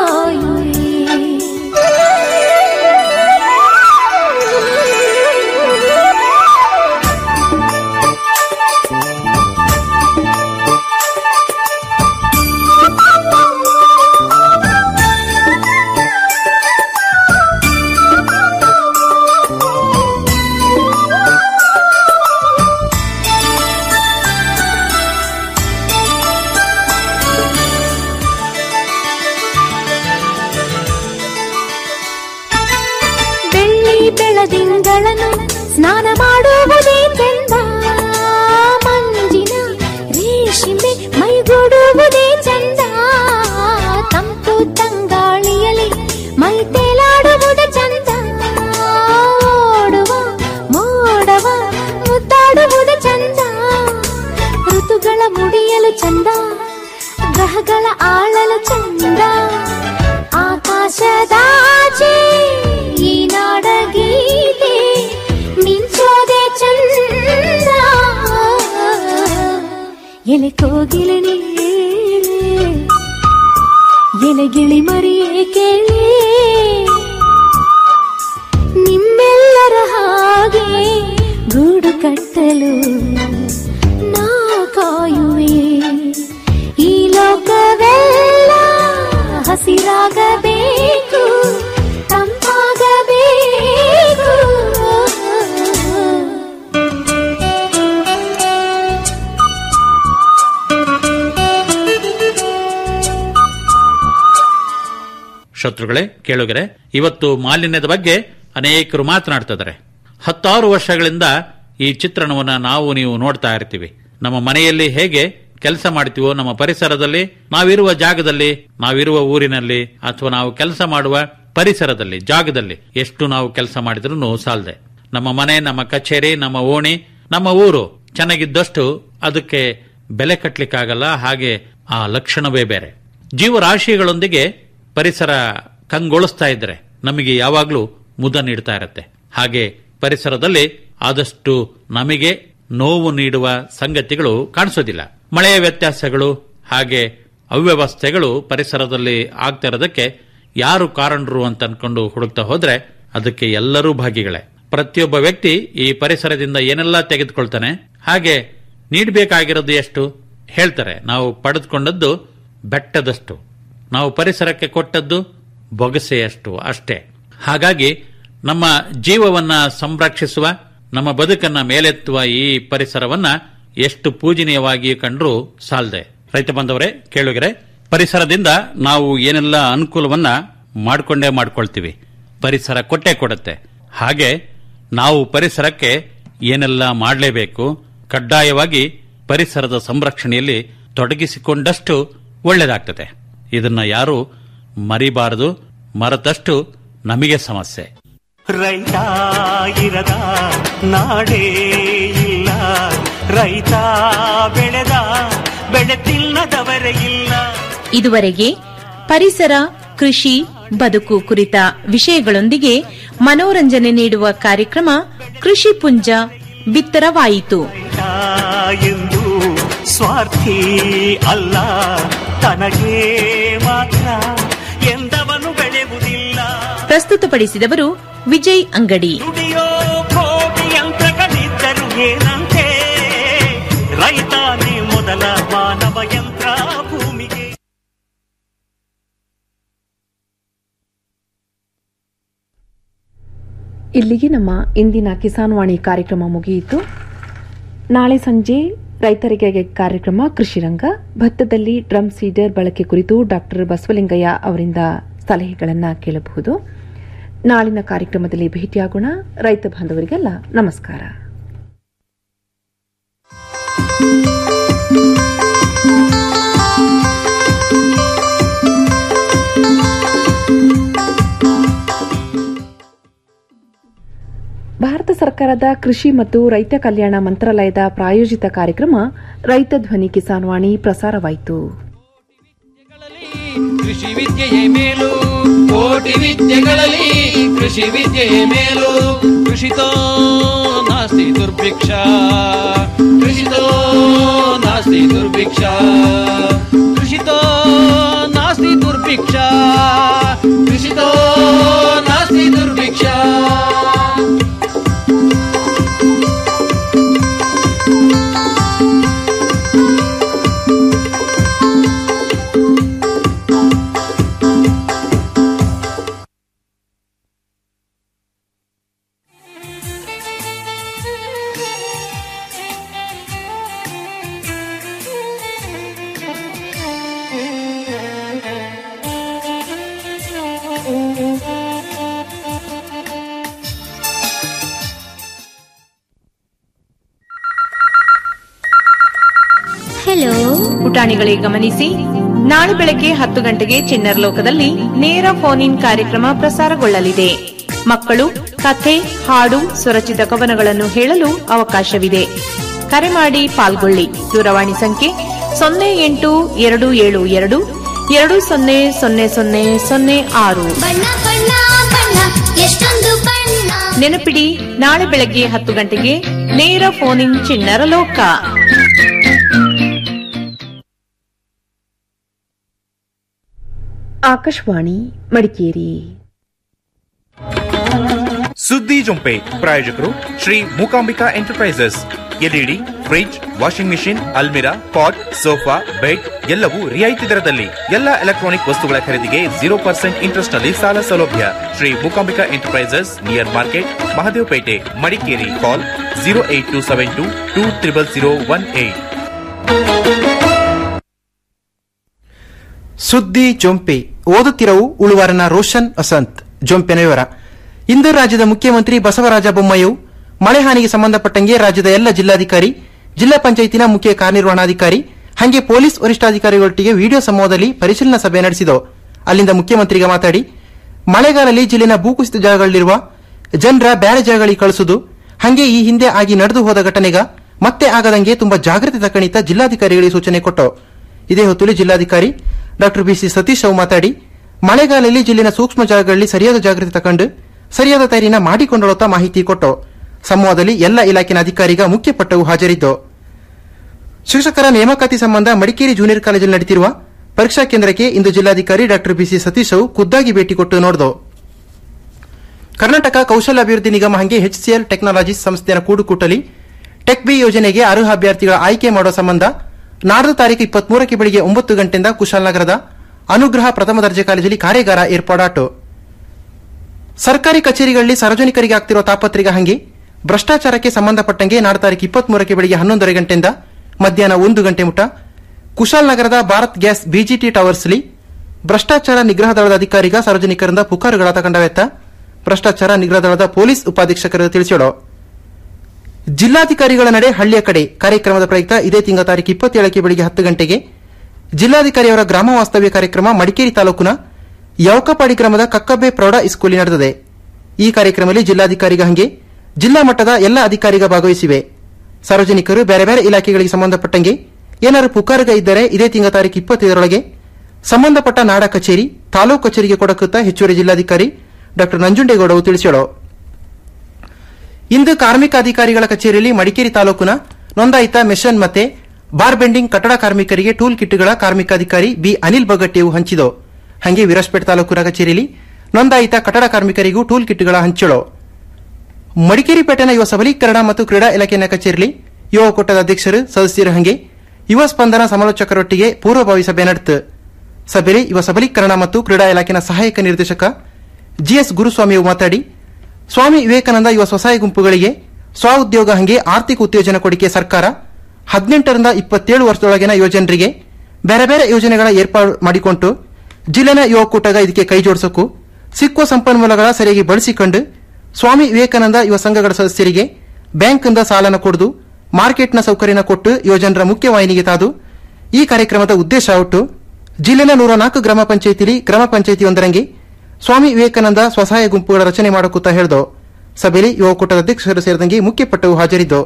ಬೆಳ್ಳಿ ಬೆಳದಿಂಗಳನ್ನು ಸ್ನಾನ ಮಾಡುವುದೇ ಚಂದ ಮಂಜಿನ ರೇಷ್ಮೆ ಮೈಗೂಡುವುದೇ ಚಂದ ತಂಪು ತಂಗಾಳಿಯಲ್ಲಿ ಮೈ ತೇಲಾಡುವುದೇ ಚಂದ ಓಡುವ ಮೋಡವ ಮುದ್ದಾಡುವುದೇ ಚಂದ ಋತುಗಳ ಮುಡಿಯಲು ಚಂದ ಗ್ರಹಗಳ ಆಳಲು ಚಂದ ಆಕಾಶದಾಚೆ ಈ ನಾಡಗೀತೆ ಮಿಂಚೋದೆ ಚಂದ ಎಲೆ ಕೋಗಿಲೆ ನೀ ಏಳೆ, ಎಲೆ ಗಿಳಿ ಮರಿಯೇ ಕೇಳೆ ನಿಮ್ಮೆಲ್ಲರ ಹಾಗೆ ಗೂಡು ಕಟ್ಟಲು ನಾ ಕಾಯುವೆ ಈ ಲೋಕವೆಲ್ಲ ಹಸಿರಾಗಬೇಕು ತಂಪಾಗಬೇಕು ಶತ್ರುಗಳೇ ಕೇಳುಗರೆ ಇವತ್ತು ಮಾಲಿನ್ಯದ ಬಗ್ಗೆ ಅನೇಕರು ಮಾತನಾಡ್ತಿದ್ದಾರೆ ಹತ್ತಾರು ವರ್ಷಗಳಿಂದ ಈ ಚಿತ್ರಣವನ್ನ ನಾವು ನೀವು ನೋಡ್ತಾ ಇರ್ತೀವಿ ನಮ್ಮ ಮನೆಯಲ್ಲಿ ಹೇಗೆ ಕೆಲಸ ಮಾಡ್ತೀವೋ ನಮ್ಮ ಪರಿಸರದಲ್ಲಿ ನಾವಿರುವ ಜಾಗದಲ್ಲಿ ನಾವಿರುವ ಊರಿನಲ್ಲಿ ಅಥವಾ ನಾವು ಕೆಲಸ ಮಾಡುವ ಪರಿಸರದಲ್ಲಿ ಜಾಗದಲ್ಲಿ ಎಷ್ಟು ನಾವು ಕೆಲಸ ಮಾಡಿದ್ರೂ ಸಾಲದೆ ನಮ್ಮ ಮನೆ ನಮ್ಮ ಕಚೇರಿ ನಮ್ಮ ಓಣಿ ನಮ್ಮ ಊರು ಚೆನ್ನಾಗಿದ್ದಷ್ಟು ಅದಕ್ಕೆ ಬೆಲೆ ಕಟ್ಟಲಿಕ್ಕಾಗಲ್ಲ ಹಾಗೆ ಆ ಲಕ್ಷಣವೇ ಬೇರೆ ಜೀವರಾಶಿಗಳೊಂದಿಗೆ ಪರಿಸರ ಕಂಗೊಳಿಸ್ತಾ ಇದ್ರೆ ನಮಗೆ ಯಾವಾಗ್ಲೂ ಮುದ ನೀಡ್ತಾ ಇರತ್ತೆ ಹಾಗೆ ಪರಿಸರದಲ್ಲಿ ಆದಷ್ಟು ನಮಗೆ ನೋವು ನೀಡುವ ಸಂಗತಿಗಳು ಕಾಣಿಸೋದಿಲ್ಲ ಮಳೆಯ ವ್ಯತ್ಯಾಸಗಳು ಹಾಗೆ ಅವ್ಯವಸ್ಥೆಗಳು ಪರಿಸರದಲ್ಲಿ ಆಗ್ತಾ ಇರೋದಕ್ಕೆ ಯಾರು ಕಾರಣರು ಅಂತ ಅನ್ಕೊಂಡು ಹುಡುಕ್ತಾ ಹೋದ್ರೆ ಅದಕ್ಕೆ ಎಲ್ಲರೂ ಭಾಗಿಗಳೇ ಪ್ರತಿಯೊಬ್ಬ ವ್ಯಕ್ತಿ ಈ ಪರಿಸರದಿಂದ ಏನೆಲ್ಲ ತೆಗೆದುಕೊಳ್ತಾನೆ ಹಾಗೆ ನೀಡಬೇಕಾಗಿರೋದು ಎಷ್ಟು ಹೇಳ್ತಾರೆ ನಾವು ಪಡೆದುಕೊಂಡದ್ದು ಬೆಟ್ಟದಷ್ಟು ನಾವು ಪರಿಸರಕ್ಕೆ ಕೊಟ್ಟದ್ದು ಬೊಗಸೆಯಷ್ಟು ಅಷ್ಟೇ ಹಾಗಾಗಿ ನಮ್ಮ ಜೀವವನ್ನ ಸಂರಕ್ಷಿಸುವ ನಮ್ಮ ಬದುಕನ್ನ ಮೇಲೆತ್ತುವ ಈ ಪರಿಸರವನ್ನ ಎಷ್ಟು ಪೂಜನೀಯವಾಗಿ ಕಂಡ್ರೂ ಸಾಲದೆ ರೈತ ಬಂದವರೇ ಕೇಳುಗರೆ ಪರಿಸರದಿಂದ ನಾವು ಏನೆಲ್ಲ ಅನುಕೂಲವನ್ನ ಮಾಡಿಕೊಂಡೇ ಮಾಡ್ಕೊಳ್ತೀವಿ ಪರಿಸರ ಕೊಟ್ಟೆ ಕೊಡುತ್ತೆ ಹಾಗೆ ನಾವು ಪರಿಸರಕ್ಕೆ ಏನೆಲ್ಲ ಮಾಡಲೇಬೇಕು ಕಡ್ಡಾಯವಾಗಿ ಪರಿಸರದ ಸಂರಕ್ಷಣೆಯಲ್ಲಿ ತೊಡಗಿಸಿಕೊಂಡಷ್ಟು ಒಳ್ಳೆಯದಾಗ್ತದೆ ಇದನ್ನ ಯಾರು ಮರಿಬಾರದು ಮರೆತಷ್ಟು ನಮಗೆ ಸಮಸ್ಯೆ ರೈತ ಇರದ ನಾಡೇ ಇಲ್ಲ ರೈತ ಬೆಳೆದ ಬೆಳೆ ತಿನ್ನದವರೇ ಇಲ್ಲ ಇದುವರೆಗೆ ಪರಿಸರ ಕೃಷಿ ಬದುಕು ಕುರಿತ ವಿಷಯಗಳೊಂದಿಗೆ ಮನೋರಂಜನೆ ನೀಡುವ ಕಾರ್ಯಕ್ರಮ ಕೃಷಿ ಪುಂಜ ಬಿತ್ತರವಾಯಿತು ರೈತ ಎಂದು ಸ್ವಾರ್ಥಿ ಅಲ್ಲ ತನಗೆ ಮಾತ್ರ ಎಂದವನು ಬೆಳೆಯುವುದಿಲ್ಲ ಪ್ರಸ್ತುತಪಡಿಸಿದವರು ವಿಜಯ್ ಅಂಗಡಿ ದುಡಿಯೋ ಕೋಟಿ ಯಂತ್ರಗಳಿದ್ದರು ಏನಂತೆ ರೈತಾನೇ ಮೊದಲ ಮಾನವ ಯಂತ್ರ ಭೂಮಿಗೆ ಇಲ್ಲಿಗೆ ನಮ್ಮ ಇಂದಿನ ಕಿಸಾನ್ ವಾಣಿ ಕಾರ್ಯಕ್ರಮ ಮುಗಿಯಿತು ನಾಳೆ ಸಂಜೆ ರೈತರಿಗೆ ಕಾರ್ಯಕ್ರಮ ಕೃಷಿರಂಗ ಭತ್ತದಲ್ಲಿ ಡ್ರಮ್ ಸೀಡರ್ ಬಳಕೆ ಕುರಿತು ಡಾಕ್ಟರ್ ಬಸವಲಿಂಗಯ್ಯ ಅವರಿಂದ ಸಲಹೆಗಳನ್ನು ಕೇಳಬಹುದು ನಾಳಿನ ಕಾರ್ಯಕ್ರಮದಲ್ಲಿ ಭೇಟಿಯಾಗೋಣ ರೈತ ಬಾಂಧವರಿಗೆಲ್ಲ ನಮಸ್ಕಾರ ಭಾರತ ಸರ್ಕಾರದ ಕೃಷಿ ಮತ್ತು ರೈತ ಕಲ್ಯಾಣ ಮಂತ್ರಾಲಯದ ಪ್ರಾಯೋಜಿತ ಕಾರ್ಯಕ್ರಮ ರೈತ ಧ್ವನಿ ಕಿಸಾನ್ ವಾಣಿ ಪ್ರಸಾರವಾಯಿತು ಕೃಷಿ ವಿದ್ಯೆಯೇ ಮೇಲು ಕೋಟಿ ವಿದ್ಯೆಗಳಲ್ಲಿ ಕೃಷಿ ವಿದ್ಯೆಯೇ ಮೇಲು ಕೃಷಿತೋ ನಾಸ್ತಿ ದುರ್ಭಿಕ್ಷ ಕೃಷಿತೋ ನಾಸ್ತಿ ದುರ್ಭಿಕ್ಷ ಕೃಷಿತೋ ನಾಸ್ತಿ ದುರ್ಭಿಕ್ಷ ಕೃಷಿತೋ ನಾಸ್ತಿ ದುರ್ಭಿಕ್ಷ ಹಲೋ ಪುಟಾಣಿಗಳೇ ಗಮನಿಸಿ ನಾಳೆ ಬೆಳಗ್ಗೆ ಹತ್ತು ಗಂಟೆಗೆ ಚಿನ್ನರ್ ಲೋಕದಲ್ಲಿ ನೇರ ಫೋನ್ ಇನ್ ಕಾರ್ಯಕ್ರಮ ಪ್ರಸಾರಗೊಳ್ಳಲಿದೆ ಮಕ್ಕಳು ಕಥೆ ಹಾಡು ಸ್ವರಚಿತ ಕವನಗಳನ್ನು ಹೇಳಲು ಅವಕಾಶವಿದೆ ಕರೆ ಮಾಡಿ ಪಾಲ್ಗೊಳ್ಳಿ ದೂರವಾಣಿ ಸಂಖ್ಯೆ ಸೊನ್ನೆ ಎಂಟು ಎರಡು ಏಳು ಎರಡು ಎರಡು ಸೊನ್ನೆ ಸೊನ್ನೆ ಸೊನ್ನೆ ಸೊನ್ನೆ ಆರು ಬಣ್ಣ ಬಣ್ಣ ಬಣ್ಣ ಎಷ್ಟೊಂದು ಬಣ್ಣ ನೆನಪಿಡಿ ನಾಳೆ ಬೆಳಗ್ಗೆ ಹತ್ತು ಗಂಟೆಗೆ ನೇರ ಫೋನ್ ಇನ್ ಚಿಣ್ಣರ ಲೋಕ ಆಕಾಶವಾಣಿ ಮಡಿಕೇರಿ ಸುದ್ದಿ ಜೊಂಪೆ ಪ್ರಾಯೋಜಕರು Shri Mookambika enterprises LED fridge washing machine ಅಲ್ಮಿರಾ ಪಾಟ್ ಸೋಫಾ ಬೆಡ್ ಎಲ್ಲವೂ ರಿಯಾಯಿತಿ ದರದಲ್ಲಿ ಎಲ್ಲ ಎಲೆಕ್ಟ್ರಾನಿಕ್ ವಸ್ತುಗಳ ಖರೀದಿಗೆ ಜೀರೋ ಪರ್ಸೆಂಟ್ ಇಂಟ್ರೆಸ್ಟ್ ನಲ್ಲಿ ಸಾಲ ಸೌಲಭ್ಯ Shri Mookambika enterprises near market Mahadevapete Madikeri call zero eight two seven two two triple zero one eight ಸುದ್ದಿ ಜೊಂಪೆ ಓದುತ್ತಿರವು ಉಳುವಾರನ ರೋಷನ್ ವಸಂತ್ ಜೊಂಪೆನ ವಿವರ ಇಂದು ರಾಜ್ಯದ ಮುಖ್ಯಮಂತ್ರಿ ಬಸವರಾಜ ಬೊಮ್ಮಾಯಿಯು ಮಳೆ ಹಾನಿಗೆ ಸಂಬಂಧಪಟ್ಟಂಗೆ ರಾಜ್ಯದ ಎಲ್ಲ ಜಿಲ್ಲಾಧಿಕಾರಿ ಜಿಲ್ಲಾ ಪಂಚಾಯತಿನ ಮುಖ್ಯ ಕಾರ್ಯನಿರ್ವಹಣಾಧಿಕಾರಿ ಹಾಗೆ ಪೊಲೀಸ್ ವರಿಷ್ಠಾಧಿಕಾರಿಗಳೊಟ್ಟಿಗೆ ವಿಡಿಯೋ ಸಂವಾದದಲ್ಲಿ ಪರಿಶೀಲನಾ ಸಭೆ ನಡೆಸಿದವು ಅಲ್ಲಿಂದ ಮುಖ್ಯಮಂತ್ರಿಗೆ ಮಾತಾಡಿ ಮಳೆಗಾಲದಲ್ಲಿ ಜಿಲ್ಲೆನ ಭೂಕುಸಿತ ಜಾಗಗಳಲ್ಲಿರುವ ಜನರ ಬ್ಯಾರೆ ಜಾಗಗಳಿಗೆ ಕಳಿಸುವುದು ಹಂಗೆ ಈ ಹಿಂದೆ ಆಗಿ ನಡೆದು ಹೋದ ಘಟನೆಗ ಮತ್ತೆ ಆಗದಂಗೆ ತುಂಬಾ ಜಾಗೃತಿ ತಕ್ಕಣಿತ ಜಿಲ್ಲಾಧಿಕಾರಿಗಳಿಗೆ ಸೂಚನೆ ಕೊಟ್ಟು ಇದೇ ಹೊತ್ತಲ್ಲಿ ಜಿಲ್ಲಾಧಿಕಾರಿ ಡಾ ಬಿಸಿ ಸತೀಶ್ ಅವು ಮಾತಾಡಿ ಮಳೆಗಾಲದಲ್ಲಿ ಜಿಲ್ಲೆನ ಸೂಕ್ಷ್ಮ ಜಾಗಗಳಲ್ಲಿ ಸರಿಯಾದ ಜಾಗೃತಿ ತಕೊಂಡು ಸರಿಯಾದ ತಯಾರಿನ ಮಾಡಿಕೊಂಡೊಳ್ಳುತ್ತಾ ಮಾಹಿತಿ ಕೊಟ್ಟು ಸಂವಾದದಲ್ಲಿ ಎಲ್ಲ ಇಲಾಖೆನ ಅಧಿಕಾರಿಗ ಮುಖ್ಯ ಪಟ್ಟವು ಹಾಜರಿದ್ದು ಶಿಕ್ಷಕರ ನೇಮಕಾತಿ ಸಂಬಂಧ ಮಡಿಕೇರಿ ಜೂನಿಯರ್ ಕಾಲೇಜಲ್ಲಿ ನಡೆದಿರುವ ಪರೀಕ್ಷಾ ಕೇಂದ್ರಕ್ಕೆ ಇಂದು ಜಿಲ್ಲಾಧಿಕಾರಿ ಡಾ ಬಿಸಿ ಸತೀಶ್ ಅವು ಖುದ್ದಾಗಿ ಭೇಟಿ ಕೊಟ್ಟು ನೋಡಿದು ಕರ್ನಾಟಕ ಕೌಶಲ್ಯ ಅಭಿವೃದ್ಧಿ ನಿಗಮ ಹಂಗೆ ಎಚ್ಸಿಎಲ್ ಟೆಕ್ನಾಲಜೀಸ್ ಸಂಸ್ಥೆಯ ಕೂಡುಕೂಟಲಿ ಟೆಕ್ ಬಿ ಯೋಜನೆಗೆ ಅರ್ಹ ಅಭ್ಯರ್ಥಿಗಳ ಆಯ್ಕೆ ಮಾಡುವ ಸಂಬಂಧ ನಾಡ್ದು ತಾರೀಕು ಇಪ್ಪತ್ಮೂರಕ್ಕೆ ಬೆಳಿಗ್ಗೆ ಒಂಬತ್ತು ಗಂಟೆಯಿಂದ ಕುಶಾಲನಗರದ ಅನುಗ್ರಹ ಪ್ರಥಮ ದರ್ಜೆ ಕಾಲೇಜಲ್ಲಿ ಕಾರ್ಯಾಗಾರ ಏರ್ಪಾಡಾಟು ಸರ್ಕಾರಿ ಕಚೇರಿಗಳಲ್ಲಿ ಸಾರ್ವಜನಿಕರಿಗೆ ಆಗ್ತಿರುವ ತಾಪತ್ರೆಗೆ ಹಂಗೆ ಭ್ರಷ್ಟಾಚಾರಕ್ಕೆ ಸಂಬಂಧಪಟ್ಟಂಗೆ ನಾಡ್ದು ತಾರೀಕು ಇಪ್ಪತ್ಮೂರಕ್ಕೆ ಬೆಳಿಗ್ಗೆ ಹನ್ನೊಂದರ ಗಂಟೆಯಿಂದ ಮಧ್ಯಾಹ್ನ ಒಂದು ಗಂಟೆ ಮುಟ ಕುಶಾಲನಗರದ ಭಾರತ್ ಗ್ಯಾಸ್ ಬಿಜಿಟಿ ಟವರ್ಸ್ಲಿ ಭ್ರಷ್ಟಾಚಾರ ನಿಗ್ರಹ ದಳದ ಅಧಿಕಾರಿಗ ಸಾರ್ವಜನಿಕರಿಂದ ಪುಕಾರುಗಳ ತಗೊಂಡವೆತ್ತ ಭ್ರಷ್ಟಾಚಾರ ನಿಗ್ರಹ ದಳದ ಪೊಲೀಸ್ ಉಪಾಧೀಕ್ಷಕರು ತಿಳಿಸಿಡೋ ಜಿಲ್ಲಾಧಿಕಾರಿಗಳ ನಡೆ ಹಳ್ಳಿಯ ಕಡೆ ಕಾರ್ಯಕ್ರಮದ ಪ್ರಯುಕ್ತ ಇದೇ ತಿಂಗಳ ತಾರೀಕು ಇಪ್ಪತ್ತೇಳಕ್ಕೆ ಬೆಳಿಗ್ಗೆ ಹತ್ತು ಗಂಟೆಗೆ ಜಿಲ್ಲಾಧಿಕಾರಿಯವರ ಗ್ರಾಮ ವಾಸ್ತವ್ಯ ಕಾರ್ಯಕ್ರಮ ಮಡಿಕೇರಿ ತಾಲೂಕಿನ ಯವಕಪಾಡಿ ಗ್ರಾಮದ ಕಕ್ಕಬ್ಬೆ ಪ್ರೌಢ ಸ್ಕೂಲಿ ನಡೆದಿದೆ ಈ ಕಾರ್ಯಕ್ರಮದಲ್ಲಿ ಜಿಲ್ಲಾಧಿಕಾರಿಗ ಹಂಗೆ ಜಿಲ್ಲಾ ಮಟ್ಟದ ಎಲ್ಲ ಅಧಿಕಾರಿಗ ಭಾಗವಹಿಸಿವೆ ಸಾರ್ವಜನಿಕರು ಬೇರೆ ಬೇರೆ ಇಲಾಖೆಗಳಿಗೆ ಸಂಬಂಧಪಟ್ಟಂಗೆ ಏನಾದರೂ ಪುಕಾರುಗ ಇದ್ದರೆ ಇದೇ ತಿಂಗಳ ತಾರೀಕು ಇಪ್ಪತ್ತೈದರೊಳಗೆ ಸಂಬಂಧಪಟ್ಟ ನಾಡ ಕಚೇರಿ ತಾಲೂಕು ಕಚೇರಿಗೆ ಕೊಡಕುತ್ತ ಹೆಚ್ಚುವರಿ ಜಿಲ್ಲಾಧಿಕಾರಿ ಡಾ ನಂಜುಂಡೇಗೌಡವು ತಿಳಿಸಿದರು ಇಂದು ಕಾರ್ಮಿಕ ಅಧಿಕಾರಿಗಳ ಕಚೇರಿಯಲ್ಲಿ ಮಡಿಕೇರಿ ತಾಲೂಕಿನ ನೋಂದಾಯಿತ ಮೆಷನ್ ಮತ್ತೆ ಬಾರ್ ಬೆಂಡಿಂಗ್ ಕಟ್ಟಡ ಕಾರ್ಮಿಕರಿಗೆ ಟೂಲ್ ಕಿಟ್ಗಳ ಕಾರ್ಮಿಕ ಅಧಿಕಾರಿ ಬಿ ಅನಿಲ್ ಬಗಟ್ಟಿಯು ಹಂಚಿದು ಹಂಗೆ ವಿರಾಜಪೇಟೆ ತಾಲೂಕಿನ ಕಚೇರಿಯಲ್ಲಿ ನೋಂದಾಯಿತ ಕಟ್ಟಡ ಕಾರ್ಮಿಕರಿಗೂ ಟೂಲ್ ಕಿಟ್ಗಳ ಹಂಚಿಳು ಮಡಿಕೇರಿ ಪೇಟೆನ ಯುವ ಸಬಲೀಕರಣ ಮತ್ತು ಕ್ರೀಡಾ ಇಲಾಖೆಯ ಕಚೇರಿಯಲ್ಲಿ ಯುವ ಒಕ್ಕೂಟದ ಅಧ್ಯಕ್ಷರು ಸದಸ್ಯರು ಹಂಗೆ ಯುವ ಸ್ಪಂದನ ಸಮಾಲೋಚಕರೊಟ್ಟಿಗೆ ಪೂರ್ವಭಾವಿ ಸಭೆ ನಡೆಯಿತು ಸಭೆಯಲ್ಲಿ ಯುವ ಸಬಲೀಕರಣ ಮತ್ತು ಕ್ರೀಡಾ ಇಲಾಖೆಯ ಸಹಾಯಕ ನಿರ್ದೇಶಕ ಜಿಎಸ್ ಗುರುಸ್ವಾಮಿಯು ಮಾತಾಡಿ ಸ್ವಾಮಿ ವಿವೇಕಾನಂದ ಯುವ ಸ್ವಸಹಾಯ ಗುಂಪುಗಳಿಗೆ ಸ್ವ ಉದ್ಯೋಗ ಹಂಗೆ ಆರ್ಥಿಕ ಉತ್ತೇಜನ ಕೊಡಿಕೆ ಸರ್ಕಾರ ಹದಿನೆಂಟರಿಂದ ಇಪ್ಪತ್ತೇಳು ವರ್ಷದೊಳಗಿನ ಯೋಜನರಿಗೆ ಬೇರೆ ಬೇರೆ ಯೋಜನೆಗಳ ಏರ್ಪಾಡು ಮಾಡಿಕೊಂಡು ಜಿಲ್ಲೆನ ಯುವ ಒಕ್ಕೂಟಗ ಇದಕ್ಕೆ ಕೈ ಜೋಡಿಸೋಕು ಸಿಕ್ಕುವ ಸಂಪನ್ಮೂಲಗಳ ಸರಿಯಾಗಿ ಬಳಸಿಕೊಂಡು ಸ್ವಾಮಿ ವಿವೇಕಾನಂದ ಯುವ ಸಂಘಗಳ ಸದಸ್ಯರಿಗೆ ಬ್ಯಾಂಕ್ನಿಂದ ಸಾಲನ ಕೊಡದು ಮಾರ್ಕೆಟ್ನ ಸೌಕರ್ಯನ ಕೊಟ್ಟು ಯೋಜನರ ಮುಖ್ಯವಾಹಿನಿಗೆ ತಾದು ಈ ಕಾರ್ಯಕ್ರಮದ ಉದ್ದೇಶ ಒಟ್ಟು ಜಿಲ್ಲೆನ ನೂರ ನಾಲ್ಕು ಗ್ರಾಮ ಪಂಚಾಯಿತಿಲಿ ಗ್ರಾಮ ಪಂಚಾಯಿತಿಯೊಂದರಂಗೆ ಸ್ವಾಮಿ ವಿವೇಕಾನಂದ ಸ್ವಸಹಾಯ ಗುಂಪುಗಳ ರಚನೆ ಮಾಡಕೂತ ಹೇಳ್ದು ಸಭೆಯಲ್ಲಿ ಯುವ ಒಕ್ಕೂಟದ ಅಧ್ಯಕ್ಷರು ಸೇರಿದಂಗೆ ಮುಖ್ಯ ಪಟ್ಟವು ಹಾಜರಿದ್ದು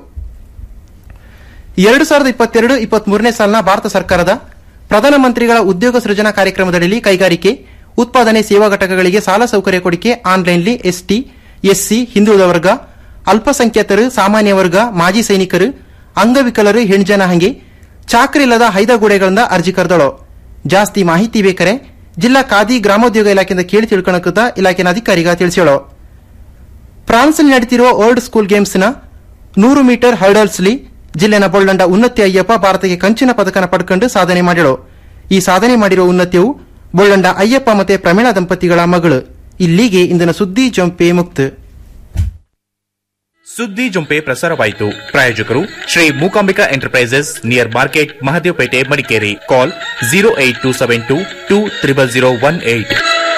ಎರಡು ಸಾವಿರದ ಇಪ್ಪತ್ತೆರಡು ಇಪ್ಪತ್ಮೂರನೇ ಸಾಲಿನ ಭಾರತ ಸರ್ಕಾರದ ಪ್ರಧಾನಮಂತ್ರಿಗಳ ಉದ್ಯೋಗ ಸೃಜನಾ ಕಾರ್ಯಕ್ರಮದಡಿ ಕೈಗಾರಿಕೆ ಉತ್ಪಾದನೆ ಸೇವಾ ಘಟಕಗಳಿಗೆ ಸಾಲ ಸೌಕರ್ಯ ಕೊಡಿಕೆ ಆನ್ಲೈನ್ಲಿ ಎಸ್ಟಿ ಎಸ್ಸಿ ಹಿಂದುಳಿದ ವರ್ಗ ಅಲ್ಪಸಂಖ್ಯಾತರು ಸಾಮಾನ್ಯ ವರ್ಗ ಮಾಜಿ ಸೈನಿಕರು ಅಂಗವಿಕಲರು ಹೆಣ್ಜನ ಹಂಗೆ ಚಾಕರಿ ಇಲ್ಲದ ಹೈದಗೂಡೆಗಳಿಂದ ಅರ್ಜಿ ಕರೆದಳು ಜಾಸ್ತಿ ಮಾಹಿತಿ ಬೇಕಾರೆ ಜಿಲ್ಲಾ ಖಾದಿ ಗ್ರಾಮೋದ್ಯೋಗ ಇಲಾಖೆಯಿಂದ ಕೇಳಿ ತಿಳ್ಕೊಳಕುತ್ತ ಇಲಾಖೆನ ಅಧಿಕಾರಿಗ ತಿಳಿಸ್ಯಾಳು ಫ್ರಾನ್ಸ್ನಲ್ಲಿ ನಡೆಯುತ್ತಿರುವ ವರ್ಲ್ಡ್ ಸ್ಕೂಲ್ ಗೇಮ್ಸ್ನ ನೂರು ಮೀಟರ್ ಹರ್ಡಲ್ಸ್ಲಿ ಜಿಲ್ಲೆನ ಬೊಳ್ಳಂಡ ಉನ್ನತಿ ಅಯ್ಯಪ್ಪ ಭಾರತಕ್ಕೆ ಕಂಚಿನ ಪದಕನ ಪಡ್ಕೊಂಡು ಸಾಧನೆ ಮಾಡಿಳು ಈ ಸಾಧನೆ ಮಾಡಿರುವ ಉನ್ನತಿಯು ಬೊಳ್ಳಂಡ ಅಯ್ಯಪ್ಪ ಮತ್ತೆ ಪ್ರಮೀಳಾ ದಂಪತಿಗಳ ಮಗಳು ಇಲ್ಲಿಗೆ ಇಂದಿನ ಸುದ್ದಿ ಜಂಪೆ ಮುಕ್ತ ಸುದ್ದಿ ಜೊಂಪೆ ಪ್ರಸಾರವಾಯಿತು ಪ್ರಾಯೋಜಕರು Shri Mookambika enterprises near market Mahadevapete Madikeri call zero eight two seven two two triple zero one eight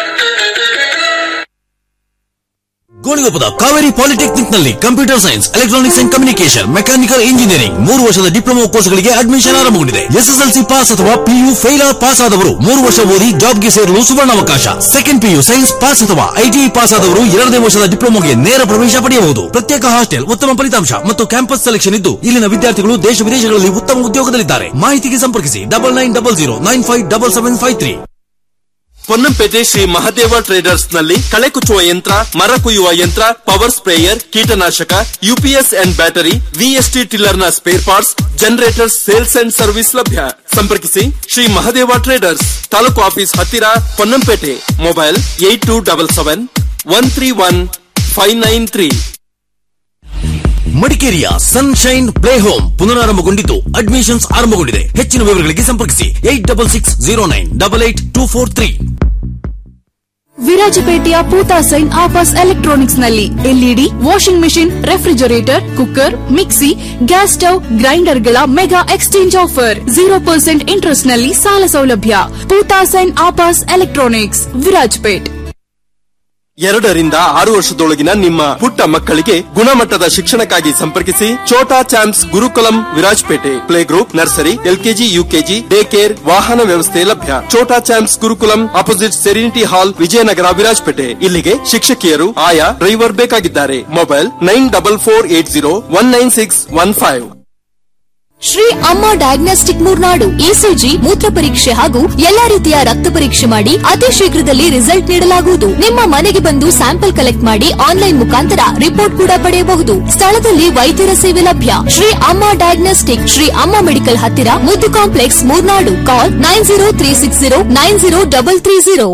ಗೋಣಿಗೊಪ್ಪದ ಕಾವೇರಿ ಪಾಲಿಟೆಕ್ನಿಕ್ ನಲ್ಲಿ computer science electronics and communication mechanical engineering ಮೂರು ವರ್ಷದ ಡಿಪ್ಲೊಮಾ ಕೋರ್ಸ್ಗಳಿಗೆ ಅಡ್ಮಿಷನ್ ಆರಂಭಗೊಂಡಿದೆ ಎಸ್ಎಸ್ಎಲ್ಸಿ ಪಾಸ್ ಅಥವಾ ಪಿಯು ಫೇಲ್ ಪಾಸ್ ಆದವರು ಮೂರು ವರ್ಷ ಓದಿ ಜಾಬ್ಗೆ ಸೇರಲು ಸುವರ್ಣಾವಕಾಶ ಸೆಕೆಂಡ್ ಪಿಯು ಸೈನ್ಸ್ ಪಾಸ್ ಅಥವಾ ಐಟಿಐ ಪಾಸ್ ಆದವರು ಎರಡನೇ ವರ್ಷದ ಡಿಪ್ಲೊಮಾಗೆ ನೇರ ಪ್ರವೇಶ ಪಡೆಯಬಹುದು ಪ್ರತ್ಯೇಕ ಹಾಸ್ಟೆಲ್ ಉತ್ತಮ ಫಲಿತಾಂಶ ಮತ್ತು ಕ್ಯಾಂಪಸ್ ಸೆಲೆಕ್ಷನ್ ಇದ್ದು ಇಲ್ಲಿನ ವಿದ್ಯಾರ್ಥಿಗಳು ದೇಶ ವಿದೇಶಗಳಲ್ಲಿ ಉತ್ತಮ ಉದ್ಯೋಗದಲ್ಲಿದ್ದಾರೆ ಮಾಹಿತಿಗೆ ಸಂಪರ್ಕಿಸಿ double nine double zero nine five double seven five three Ponnampete Shri Mahadeva traders ನಲ್ಲಿ ಕಳೆ ಕುಚ್ಚುವ ಯಂತ್ರ ಮರ ಕೊಯ್ಯುವ ಯಂತ್ರ ಪವರ್ ಸ್ಪ್ರೇಯರ್ ಕೀಟನಾಶಕ UPS and battery VST tiller ನ spare parts generators sales and service ಲಭ್ಯ ಸಂಪರ್ಕಿಸಿ ಶ್ರೀ ಮಹದೇವ ಟ್ರೇಡರ್ಸ್ ತಾಲೂಕು ಆಫೀಸ್ ಹತ್ತಿರ Ponnampete mobile eight two double seven one three one five nine three ಮಡಿಕೇರಿಯ ಸನ್ಶೈನ್ ಪ್ಲೇ ಹೋಮ್ ಪುನರಾರಂಭಗೊಂಡಿದ್ದು ಅಡ್ಮಿಷನ್ಸ್ ಆರಂಭಗೊಂಡಿದೆ ಹೆಚ್ಚಿನ ವಿವರಗಳಿಗೆ ಸಂಪರ್ಕಿಸಿ eight double six zero nine double eight two four three ವಿರಾಜಪೇಟೆಯ ಪೂತಾ ಸೈನ್ ಆಫರ್ಸ್ ಎಲೆಕ್ಟ್ರಾನಿಕ್ಸ್ ನಲ್ಲಿ LED washing machine refrigerator cooker mixie gas stove ಗ್ರೈಂಡರ್ಗಳ mega exchange offer zero percent interest ನಲ್ಲಿ ಸಾಲ ಸೌಲಭ್ಯ ಪೂತಾ ಸೈನ್ ಆಫರ್ಸ್ ಎಲೆಕ್ಟ್ರಾನಿಕ್ಸ್ ವಿರಾಜಪೇಟ್ ಎರಡರಿಂದ ಆರು ವರ್ಷದೊಳಗಿನ ನಿಮ್ಮ ಪುಟ್ಟ ಮಕ್ಕಳಿಗೆ ಗುಣಮಟ್ಟದ ಶಿಕ್ಷಣಕ್ಕಾಗಿ ಸಂಪರ್ಕಿಸಿ Chhota champs Gurukulam Virajpet play group nursery LKG UKG day care ವಾಹನ ವ್ಯವಸ್ಥೆ ಲಭ್ಯ ಛೋಟಾ ಚಾಂಪ್ಸ್ ಗುರುಕುಲಂ opposite serenity hall Vijayanagara Virajpet ಇಲ್ಲಿಗೆ ಶಿಕ್ಷಕಿಯರು ಆಯಾ ಡ್ರೈವರ್ ಬೇಕಾಗಿದ್ದಾರೆ mobile nine double four eight zero one nine six one five Shri Amma diagnostic Murnad ECG ಮೂತ್ರ ಪರೀಕ್ಷೆ ಹಾಗೂ ಎಲ್ಲಾ ರೀತಿಯ ರಕ್ತ ಪರೀಕ್ಷೆ ಮಾಡಿ ಅತಿ ಶೀಘ್ರದಲ್ಲಿ ರಿಸಲ್ಟ್ ನೀಡಲಾಗುವುದು ನಿಮ್ಮ ಮನೆಗೆ ಬಂದು ಸ್ಯಾಂಪಲ್ ಕಲೆಕ್ಟ್ ಮಾಡಿ ಆನ್ಲೈನ್ ಮುಖಾಂತರ ರಿಪೋರ್ಟ್ ಕೂಡ ಪಡೆಯಬಹುದು ಸ್ಥಳದಲ್ಲಿ ವೈದ್ಯರ ಸೇವೆ ಲಭ್ಯ ಶ್ರೀ ಅಮ್ಮ ಡಯಾಗ್ನೋಸ್ಟಿಕ್ ಶ್ರೀ ಅಮ್ಮ ಮೆಡಿಕಲ್ ಹತ್ತಿರ Muddu complex Murnad call nine zero three six zero nine zero double three zero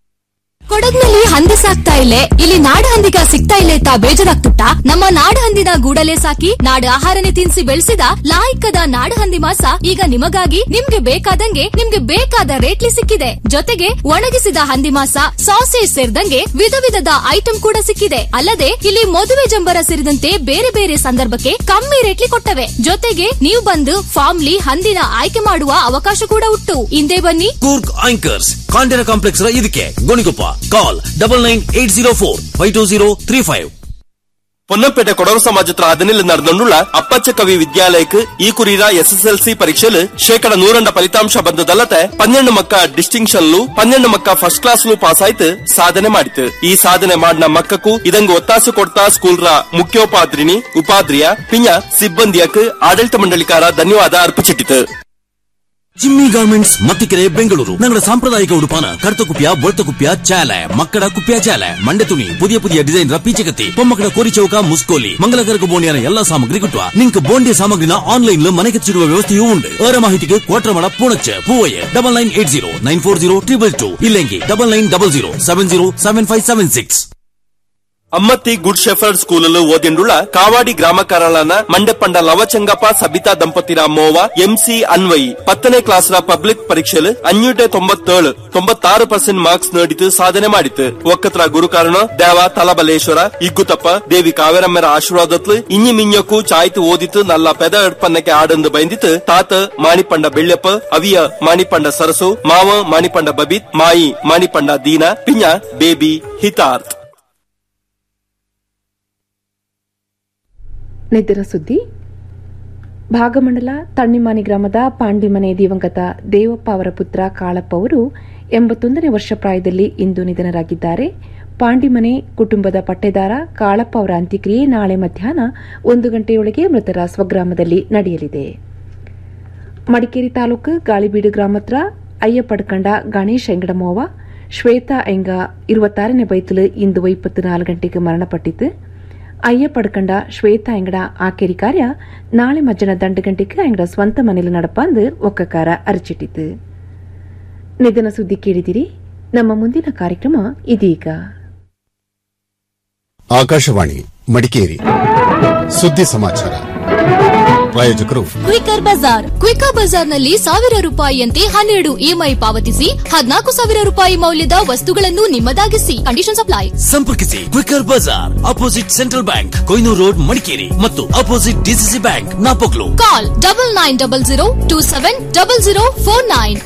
ಕೊಡಗ್ನಲ್ಲಿ ಹಂದಿ ಸಾಕ್ತಾ ಇಲ್ಲೇ ಇಲ್ಲಿ ನಾಡ ಹಂದಿಗ ಸಿಗ್ತಾ ಇಲ್ಲ ಅಂತ ಬೇಜಾರಾಗ್ತುಟ್ಟ ನಮ್ಮ ನಾಡ ಹಂದಿನ ಗೂಡಲೇ ಸಾಕಿ ನಾಡ ಆಹಾರನೇ ತಿನ್ಸಿ ಬೆಳೆಸಿದ ಲಾಯಕ್ಕದ ನಾಡ ಹಂದಿ ಮಾಂಸ ಈಗ ನಿಮಗಾಗಿ ನಿಮ್ಗೆ ಬೇಕಾದಂಗೆ ನಿಮ್ಗೆ ಬೇಕಾದ ರೇಟ್ಲಿ ಸಿಕ್ಕಿದೆ ಜೊತೆಗೆ ಒಣಗಿಸಿದ ಹಂದಿ ಮಾಂಸ ಸಾಸೇಜ್ ಸೇರಿದಂಗೆ ವಿಧ ವಿಧದ ಐಟಂ ಕೂಡ ಸಿಕ್ಕಿದೆ ಅಲ್ಲದೆ ಇಲ್ಲಿ ಮದುವೆ ಜಂಬರ ಸೇರಿದಂತೆ ಬೇರೆ ಬೇರೆ ಸಂದರ್ಭಕ್ಕೆ ಕಮ್ಮಿ ರೇಟ್ಲಿ ಕೊಟ್ಟವೆ ಜೊತೆಗೆ ನೀವು ಬಂದು ಫಾರ್ಮ್ಲಿ ಹಂದಿನ ಆಯ್ಕೆ ಮಾಡುವ ಅವಕಾಶ ಕೂಡ ಉಂಟು ಹಿಂದೆ ಬನ್ನಿ ಕೂರ್ಗ್ ಆಂಕರ್ಸ್ ಕಾಂಟೇನರ್ ಕಾಂಪ್ಲೆಕ್ಸ್ ರ ಇದಕ್ಕೆ Gonikoppa call double nine eight zero four five two zero three five Ponnampet കൊടവർ സമാജത്ര അതിനിൽ നടന്നുള്ള അപ്പച്ച കവി വിദ്യാലയക്ക് ഈ കുറിര എസ് എസ് ಎಲ್ ಸಿ ಪರೀಕ್ಷೆಲು ಶೇಕಡ ನೂರಂಡ ಫಲಿತಾಂಶ ಬಂದದಲ್ಲದೆ ಪನ್ನೆಂಡು ಮಕ್ಕ ಡಿಸ್ಟಿಂಕ್ಷನ್ಲು ಪನ್ನೆಂಡು ಮಕ್ಕ ಫಸ್ಟ್ ಕ್ಲಾಸ್ಲು ಪಾಸ್ ಆಯ್ತು ಸಾಧನೆ ಮಾಡಿತು ಈ ಸಾಧನೆ ಮಾಡಿನ ಮಕ್ಕಕ್ಕೂ ಇದಂಗ ಒತ್ತಾಸೆ ಕೊಡ್ತಾ ಸ್ಕೂಲ್ ರ ಮುಖ್ಯೋಪಾಧ್ರಿನಿ ಉಪಾಧ್ರಿಯ ಪಿಂಜ ಸಿಬ್ಬಂದಿಯಕ್ ಆಡಳಿತ ಮಂಡಳಿಕಾರ ಧನ್ಯವಾದ ಅರ್ಪಿಸಿಟ್ಟಿತು ಜಿಮ್ಮಿ ಗಾರ್ಮೆಂಟ್ಸ್ ಮತ್ತಿಕೆರೆ ಬೆಂಗಳೂರು ഞങ്ങളുടെ സാമ്പ്രദായിക ഉടുപ്പാണ് കറുത്ത കുപ്പിയ വെളുത്ത കുപ്പിയ ചേല മക്കട കുപ്പിയ ചേല മണ്ട തുണി പുതിയ പുതിയ ಡಿಸೈನ್ ರ ಪೀಚಕತ್ತಿ പൊമ്മക്കട ಕೋರಿ ಚೌಕ ಮುಸ್ಕೋಲಿ ಮಂಗಲಕರಕ ಬೋಣಿಯನ ಎಲ್ಲಾ ಸಾಮಗ್ರಿ ಕಿಟ್ಟುವ ನಿಂಕ್ ಬೋಂಡಿ ಸಾಮಗ್ರಿನ ಆನ್ಲೈನ್ ಮನೆಗೆ ಚಿಡುವ ವ್ಯವಸ್ಥೆಯೂ ಉಂಟು ಅವರ ಮಾಹಿತಿಗೆ Kotramada Poonacha Poovaiah double nine eight zero nine four zero triple two ಇಲ್ಲೆಂಗಿ double nine double zero seven zero seven five seven six Ammathi good shepherd ಸ್ಕೂಲಲ್ಲಿ ಓದಿಂಡುಳ್ಳ ಕಾವಾಡಿ ಗ್ರಾಮ ಕಾರಳನ ಮಂಡೆಪಂಡ ಲವಚಂಗಪ್ಪ ಸಬಿತಾ ದಂಪತಿರ ಮೋವ ಎಂಸಿ ಅನ್ವಯಿ ಪತ್ತನೇ ಕ್ಲಾಸ್ ರ ಪಬ್ಲಿಕ್ ಪರೀಕ್ಷೆಲು ಅഞ്ഞൂറ്റി ತೊಂಬತ್ತೇಳು ತೊಂಬತ್ತಾರು ಪರ್ಸೆಂಟ್ ಮಾರ್ಕ್ಸ್ ನೀಡಿತು ಸಾಧನೆ ಮಾಡಿತು ಒಕ್ಕತ್ರ ಗುರುಕಾರಣ ದೇವ ತಲಬಲೇಶ್ವರ ಇಗ್ಗುತಪ್ಪ ದೇವಿ ಕಾವೇರಮ್ಮರ ಆಶೀರ್ವಾದತ್ಲು ಇನ್ನಿ ಮಿಂಜಕ್ಕೂ ಚಾಯ್ತು ಓದಿತು ನಲ್ಲ ಪೆದ ಎಡ್ಪನ್ನಕ್ಕೆ ಆಡಂದು ಬೈಂದಿತ್ತು ತಾತ ಮಾಣಿಪಂಡ ಬೆಳ್ಯಪ್ಪ ಅವಿಯ ಮಾಣಿಪಂಡ ಸರಸು ಮಾವ ಮಾಣಿಪಂಡ ಬಬಿತ್ ಮಾಯಿ ಮಾಣಿಪಂಡ ದೀನ ಪಿಂಜ ಬೇಬಿ ಹಿತಾರ್ಥ್ ನಿದ್ದಿನ ಸುದ್ದಿ ಭಾಗಮಂಡಲ ತಣ್ಣಿಮಾನಿ ಗ್ರಾಮದ ಪಾಂಡಿಮನೆ ದಿವಂಗತ ದೇವಪ್ಪ ಅವರ ಪುತ್ರ ಕಾಳಪ್ಪ ಅವರು ಎಂಬತ್ತೊಂದನೇ ವರ್ಷ ಪ್ರಾಯದಲ್ಲಿ ಇಂದು ನಿಧನರಾಗಿದ್ದಾರೆ ಪಾಂಡಿಮನೆ ಕುಟುಂಬದ ಪಟ್ಟೆದಾರ ಕಾಳಪ್ಪ ಅವರ ಅಂತ್ಯಕ್ರಿಯೆ ನಾಳೆ ಮಧ್ಯಾಹ್ನ ಒಂದು ಗಂಟೆಯೊಳಗೆ ಮೃತರ ಸ್ವಗ್ರಾಮದಲ್ಲಿ ನಡೆಯಲಿದೆ ಮಡಿಕೇರಿ ತಾಲೂಕು ಗಾಳಿಬೀಡು ಗ್ರಾಮತ್ರ ಅಯ್ಯಪಡ್ಕಂಡ ಗಣೇಶ್ ಎಂಗಡಮೋವ ಶ್ವೇತಾ ಎಂಗ ഇരുപത്താറിന് ബൈത്തില് ಇಂದು ಇಪ್ಪತ್ನಾಲ್ಕು ಗಂಟೆಗೆ ಮರಣಪಟ್ಟಿದ್ದು ಅಯ್ಯಪಡ್ಕಂಡ ಶ್ವೇತಾ ಎಂಗಡ ಆಕೇರಿ ಕಾರ್ಯ ನಾಳೆ ಮಧ್ಯಾಹ್ನ ದಂಡು ಗಂಟೆಗೆ ಎಂಗಡ ಸ್ವಂತ ಮನೆಯಲ್ಲಿ ನಡಪಂದು ಒಕ್ಕಕಾರ ಅರಚಿಟ್ಟಿತು ನಿಧನ ಸುದ್ದಿ ಕೇಳಿದಿರಿ ನಮ್ಮ ಮುಂದಿನ ಕಾರ್ಯಕ್ರಮ ಇದೀಗ ಆಕಾಶವಾಣಿ ಮಡಿಕೇರಿ ಸುದ್ದಿ ಸಮಾಚಾರ ಪ್ರಾಯೋಜಕರು ಕ್ವಿಕರ್ ಬಜಾರ್ ಕ್ವಿಕರ್ ಬಜಾರ್ನಲ್ಲಿ ಸಾವಿರ ರೂಪಾಯಿಯಂತೆ ಹನ್ನೆರಡು ಇಎಂಐ ಪಾವತಿಸಿ ಹದಿನಾಲ್ಕು ಸಾವಿರ ರೂಪಾಯಿ ಮೌಲ್ಯದ ವಸ್ತುಗಳನ್ನು ನಿಮ್ಮದಾಗಿಸಿ ಕಂಡೀಷನ್ ಅಪ್ಲೈ ಸಂಪರ್ಕಿಸಿ ಕ್ವಿಕರ್ ಬಜಾರ್ opposite central bank Koinur road Madikeri ಮತ್ತು opposite DCC bank Napoklu call double nine double zero two seven double zero four nine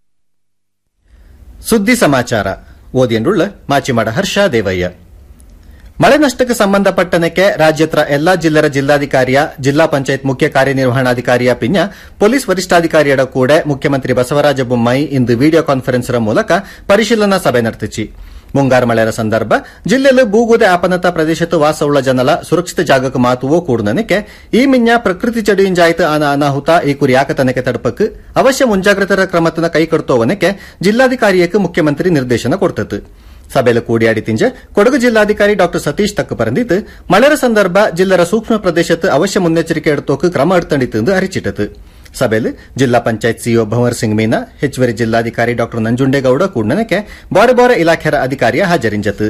ಸುದ್ದಿ ಸಮಾಚಾರ ಓದಿಯಂಡುಳ್ಳ ಮಾಚಿಮಾಡ ಹರ್ಷ ದೇವಯ್ಯ ಮಳೆ ನಷ್ಟಕ್ಕೆ ಸಂಬಂಧಪಟ್ಟನಕ್ಕೆ ರಾಜ್ಯತ್ರ ಎಲ್ಲಾ ಜಿಲ್ಲರ ಜಿಲ್ಲಾಧಿಕಾರಿಯ ಜಿಲ್ಲಾ ಪಂಚಾಯತ್ ಮುಖ್ಯ ಕಾರ್ಯನಿರ್ವಹಣಾಧಿಕಾರಿಯ ಪಿಂಜ ಪೊಲೀಸ್ ವರಿಷ್ಠಾಧಿಕಾರಿಯಡ ಕೂಡ ಮುಖ್ಯಮಂತ್ರಿ ಬಸವರಾಜ ಬೊಮ್ಮಾಯಿ ಇಂದು ವಿಡಿಯೋ ಕಾನ್ಫರೆನ್ಸ್ ಮೂಲಕ ಪರಿಶೀಲನಾ ಸಭೆ ನಡೆತಿಚಿ ಮುಂಗಾರು ಮಳೆಯ ಸಂದರ್ಭ ಜಿಲ್ಲೆಯಲ್ಲಿ ಭೂಗುದೆ ಆಪನತ ಪ್ರದೇಶದ ವಾಸವುಳ್ಳ ಜನಲ ಸುರಕ್ಷಿತ ಜಾಗಕ್ಕೆ ಮಾತುವೋ ಕೂಡನಕ್ಕೆ ಈ ಮಿಂಜ ಪ್ರಕೃತಿ ಚಡಿಯಿಂಜಾಯ್ತು ಆನ ಅನಾಹುತ ಈ ಕುರಿ ಆಕತನಕ್ಕೆ ತಡಪಕ್ಕೆ ಅವಶ್ಯ ಮುಂಜಾಗ್ರತಾ ಕ್ರಮತನ ಕೈಕೊಡ್ತೋವನಕ್ಕೆ ಜಿಲ್ಲಾಧಿಕಾರಿಯಕ್ಕೆ ಮುಖ್ಯಮಂತ್ರಿ ನಿರ್ದೇಶನ ಕೊಡ್ತತ್ತು ಸಭೆಯಲ್ಲಿ ಕೂಡಿಯಾಡಿ ತಿಂಜ ಕೊಡಗು ಜಿಲ್ಲಾಧಿಕಾರಿ ಡಾ ಸತೀಶ್ ತಕ್ಕ ಪರಂದಿತ್ತು ಮಳೆಯ ಸಂದರ್ಭ ಜಿಲ್ಲರ ಸೂಕ್ಷ್ಮ ಪ್ರದೇಶത്ത് ಅವಶ್ಯ ಮುನ್ನೆಚ್ಚರಿಕೆ ಎಡ್ತೋക്ക് ಕ್ರಮ ಎಡ್ತಂಡಿತ್ತು അറിയിച്ചിട്ടത് ಸಭೆಯಲ್ಲಿ ಜಿಲ್ಲಾ ಪಂಚಾಯತ್ ಸಿಇಒ ಭಂವರ್ ಸಿಂಗ್ ಮೀನಾ ಹೆಚ್ಚುವರಿ ಜಿಲ್ಲಾಧಿಕಾರಿ ಡಾ ನಂಜುಂಡೇಗೌಡ ಕೂಡನಕ್ಕೆ ಬಾರೆ ಬಾರೆ ಇಲಾಖೆಯ ಅಧಿಕಾರಿಯ ಹಾಜರಿಂಜತು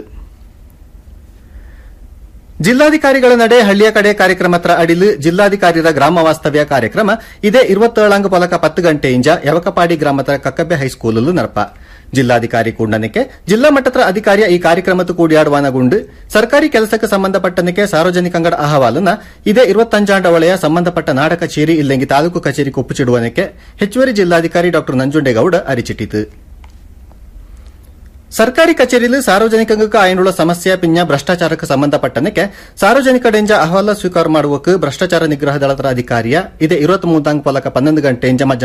ಜಿಲ್ಲಾಧಿಕಾರಿಗಳ ನಡೆ ಹಳ್ಳಿಯ ಕಡೆ ಕಾರ್ಯಕ್ರಮತ್ರ ಅಡಿಲು ಜಿಲ್ಲಾಧಿಕಾರಿರ ಗ್ರಾಮ ವಾಸ್ತವ್ಯ ಕಾರ್ಯಕ್ರಮ ಇದೇ ഇരുപത്തേഴാങ്ക് പൊലക്ക പത്ത് ഗಂಟೆಯಿಂದ ಯವಕಪಾಡಿ ಗ್ರಾಮದ ಕಕ್ಕಬ್ಬೆ ಹೈಸ್ಕೂಲಲ್ಲೂ ನರಪ ಜಿಲ್ಲಾಧಿಕಾರಿ ಕೂಡನಕ್ಕೆ ಜಿಲ್ಲಾ ಮಟ್ಟದ ಅಧಿಕಾರಿಯ ಈ ಕಾರ್ಯಕ್ರಮದ ಕೂಡಿಯಾಡುವಾನಗುಂಡು ಸರ್ಕಾರಿ ಕೆಲಸಕ್ಕೆ ಸಂಬಂಧಪಟ್ಟನಕ್ಕೆ ಸಾರ್ವಜನಿಕಂಗಡ ಅಹವಾಲನ್ನ ಇದೇ ഇരുപത്തഞ്ചാಂಡ ಒಳೆಯ ಸಂಬಂಧಪಟ್ಟ ನಾಡ ಕಚೇರಿ ಇಲ್ಲೆಂಗಿ ತಾಲೂಕು ಕಚೇರಿ ಒಪ್ಪಿಚಿಡುವನಕ್ಕೆ ಹೆಚ್ಚುವರಿ ಜಿಲ್ಲಾಧಿಕಾರಿ ಡಾ ನಂಜುಂಡೇಗೌಡ ಅರಿಚಿಟ್ಟಿತು ಸರ್ಕಾರಿ ಕಚೇರಿಯಲ್ಲಿ ಸಾರ್ವಜನಿಕಂಗಕ್ಕೆ ಆಯನುಳ್ಳ ಸಮಸ್ಯೆ ಪಿಂಜ ಭ್ರಷ್ಟಾಚಾರಕ್ಕೆ ಸಂಬಂಧಪಟ್ಟನಕ್ಕೆ ಸಾರ್ವಜನಿಕ ಡೆಂಜ ಅಹವಾಲ ಸ್ವೀಕಾರ ಮಾಡುವಕ್ಕೆ ಭ್ರಷ್ಟಾಚಾರ ನಿಗ್ರಹ ದಳದ ಅಧಿಕಾರಿಯ ಇದೇ ಇರುವತ್ತ್ ಮೂದಾಂಗ್ ಪೊಲಕ ಪನ್ನೊಂದು ಗಂಟೆ ಮಧ್ಯಾಹ್ನ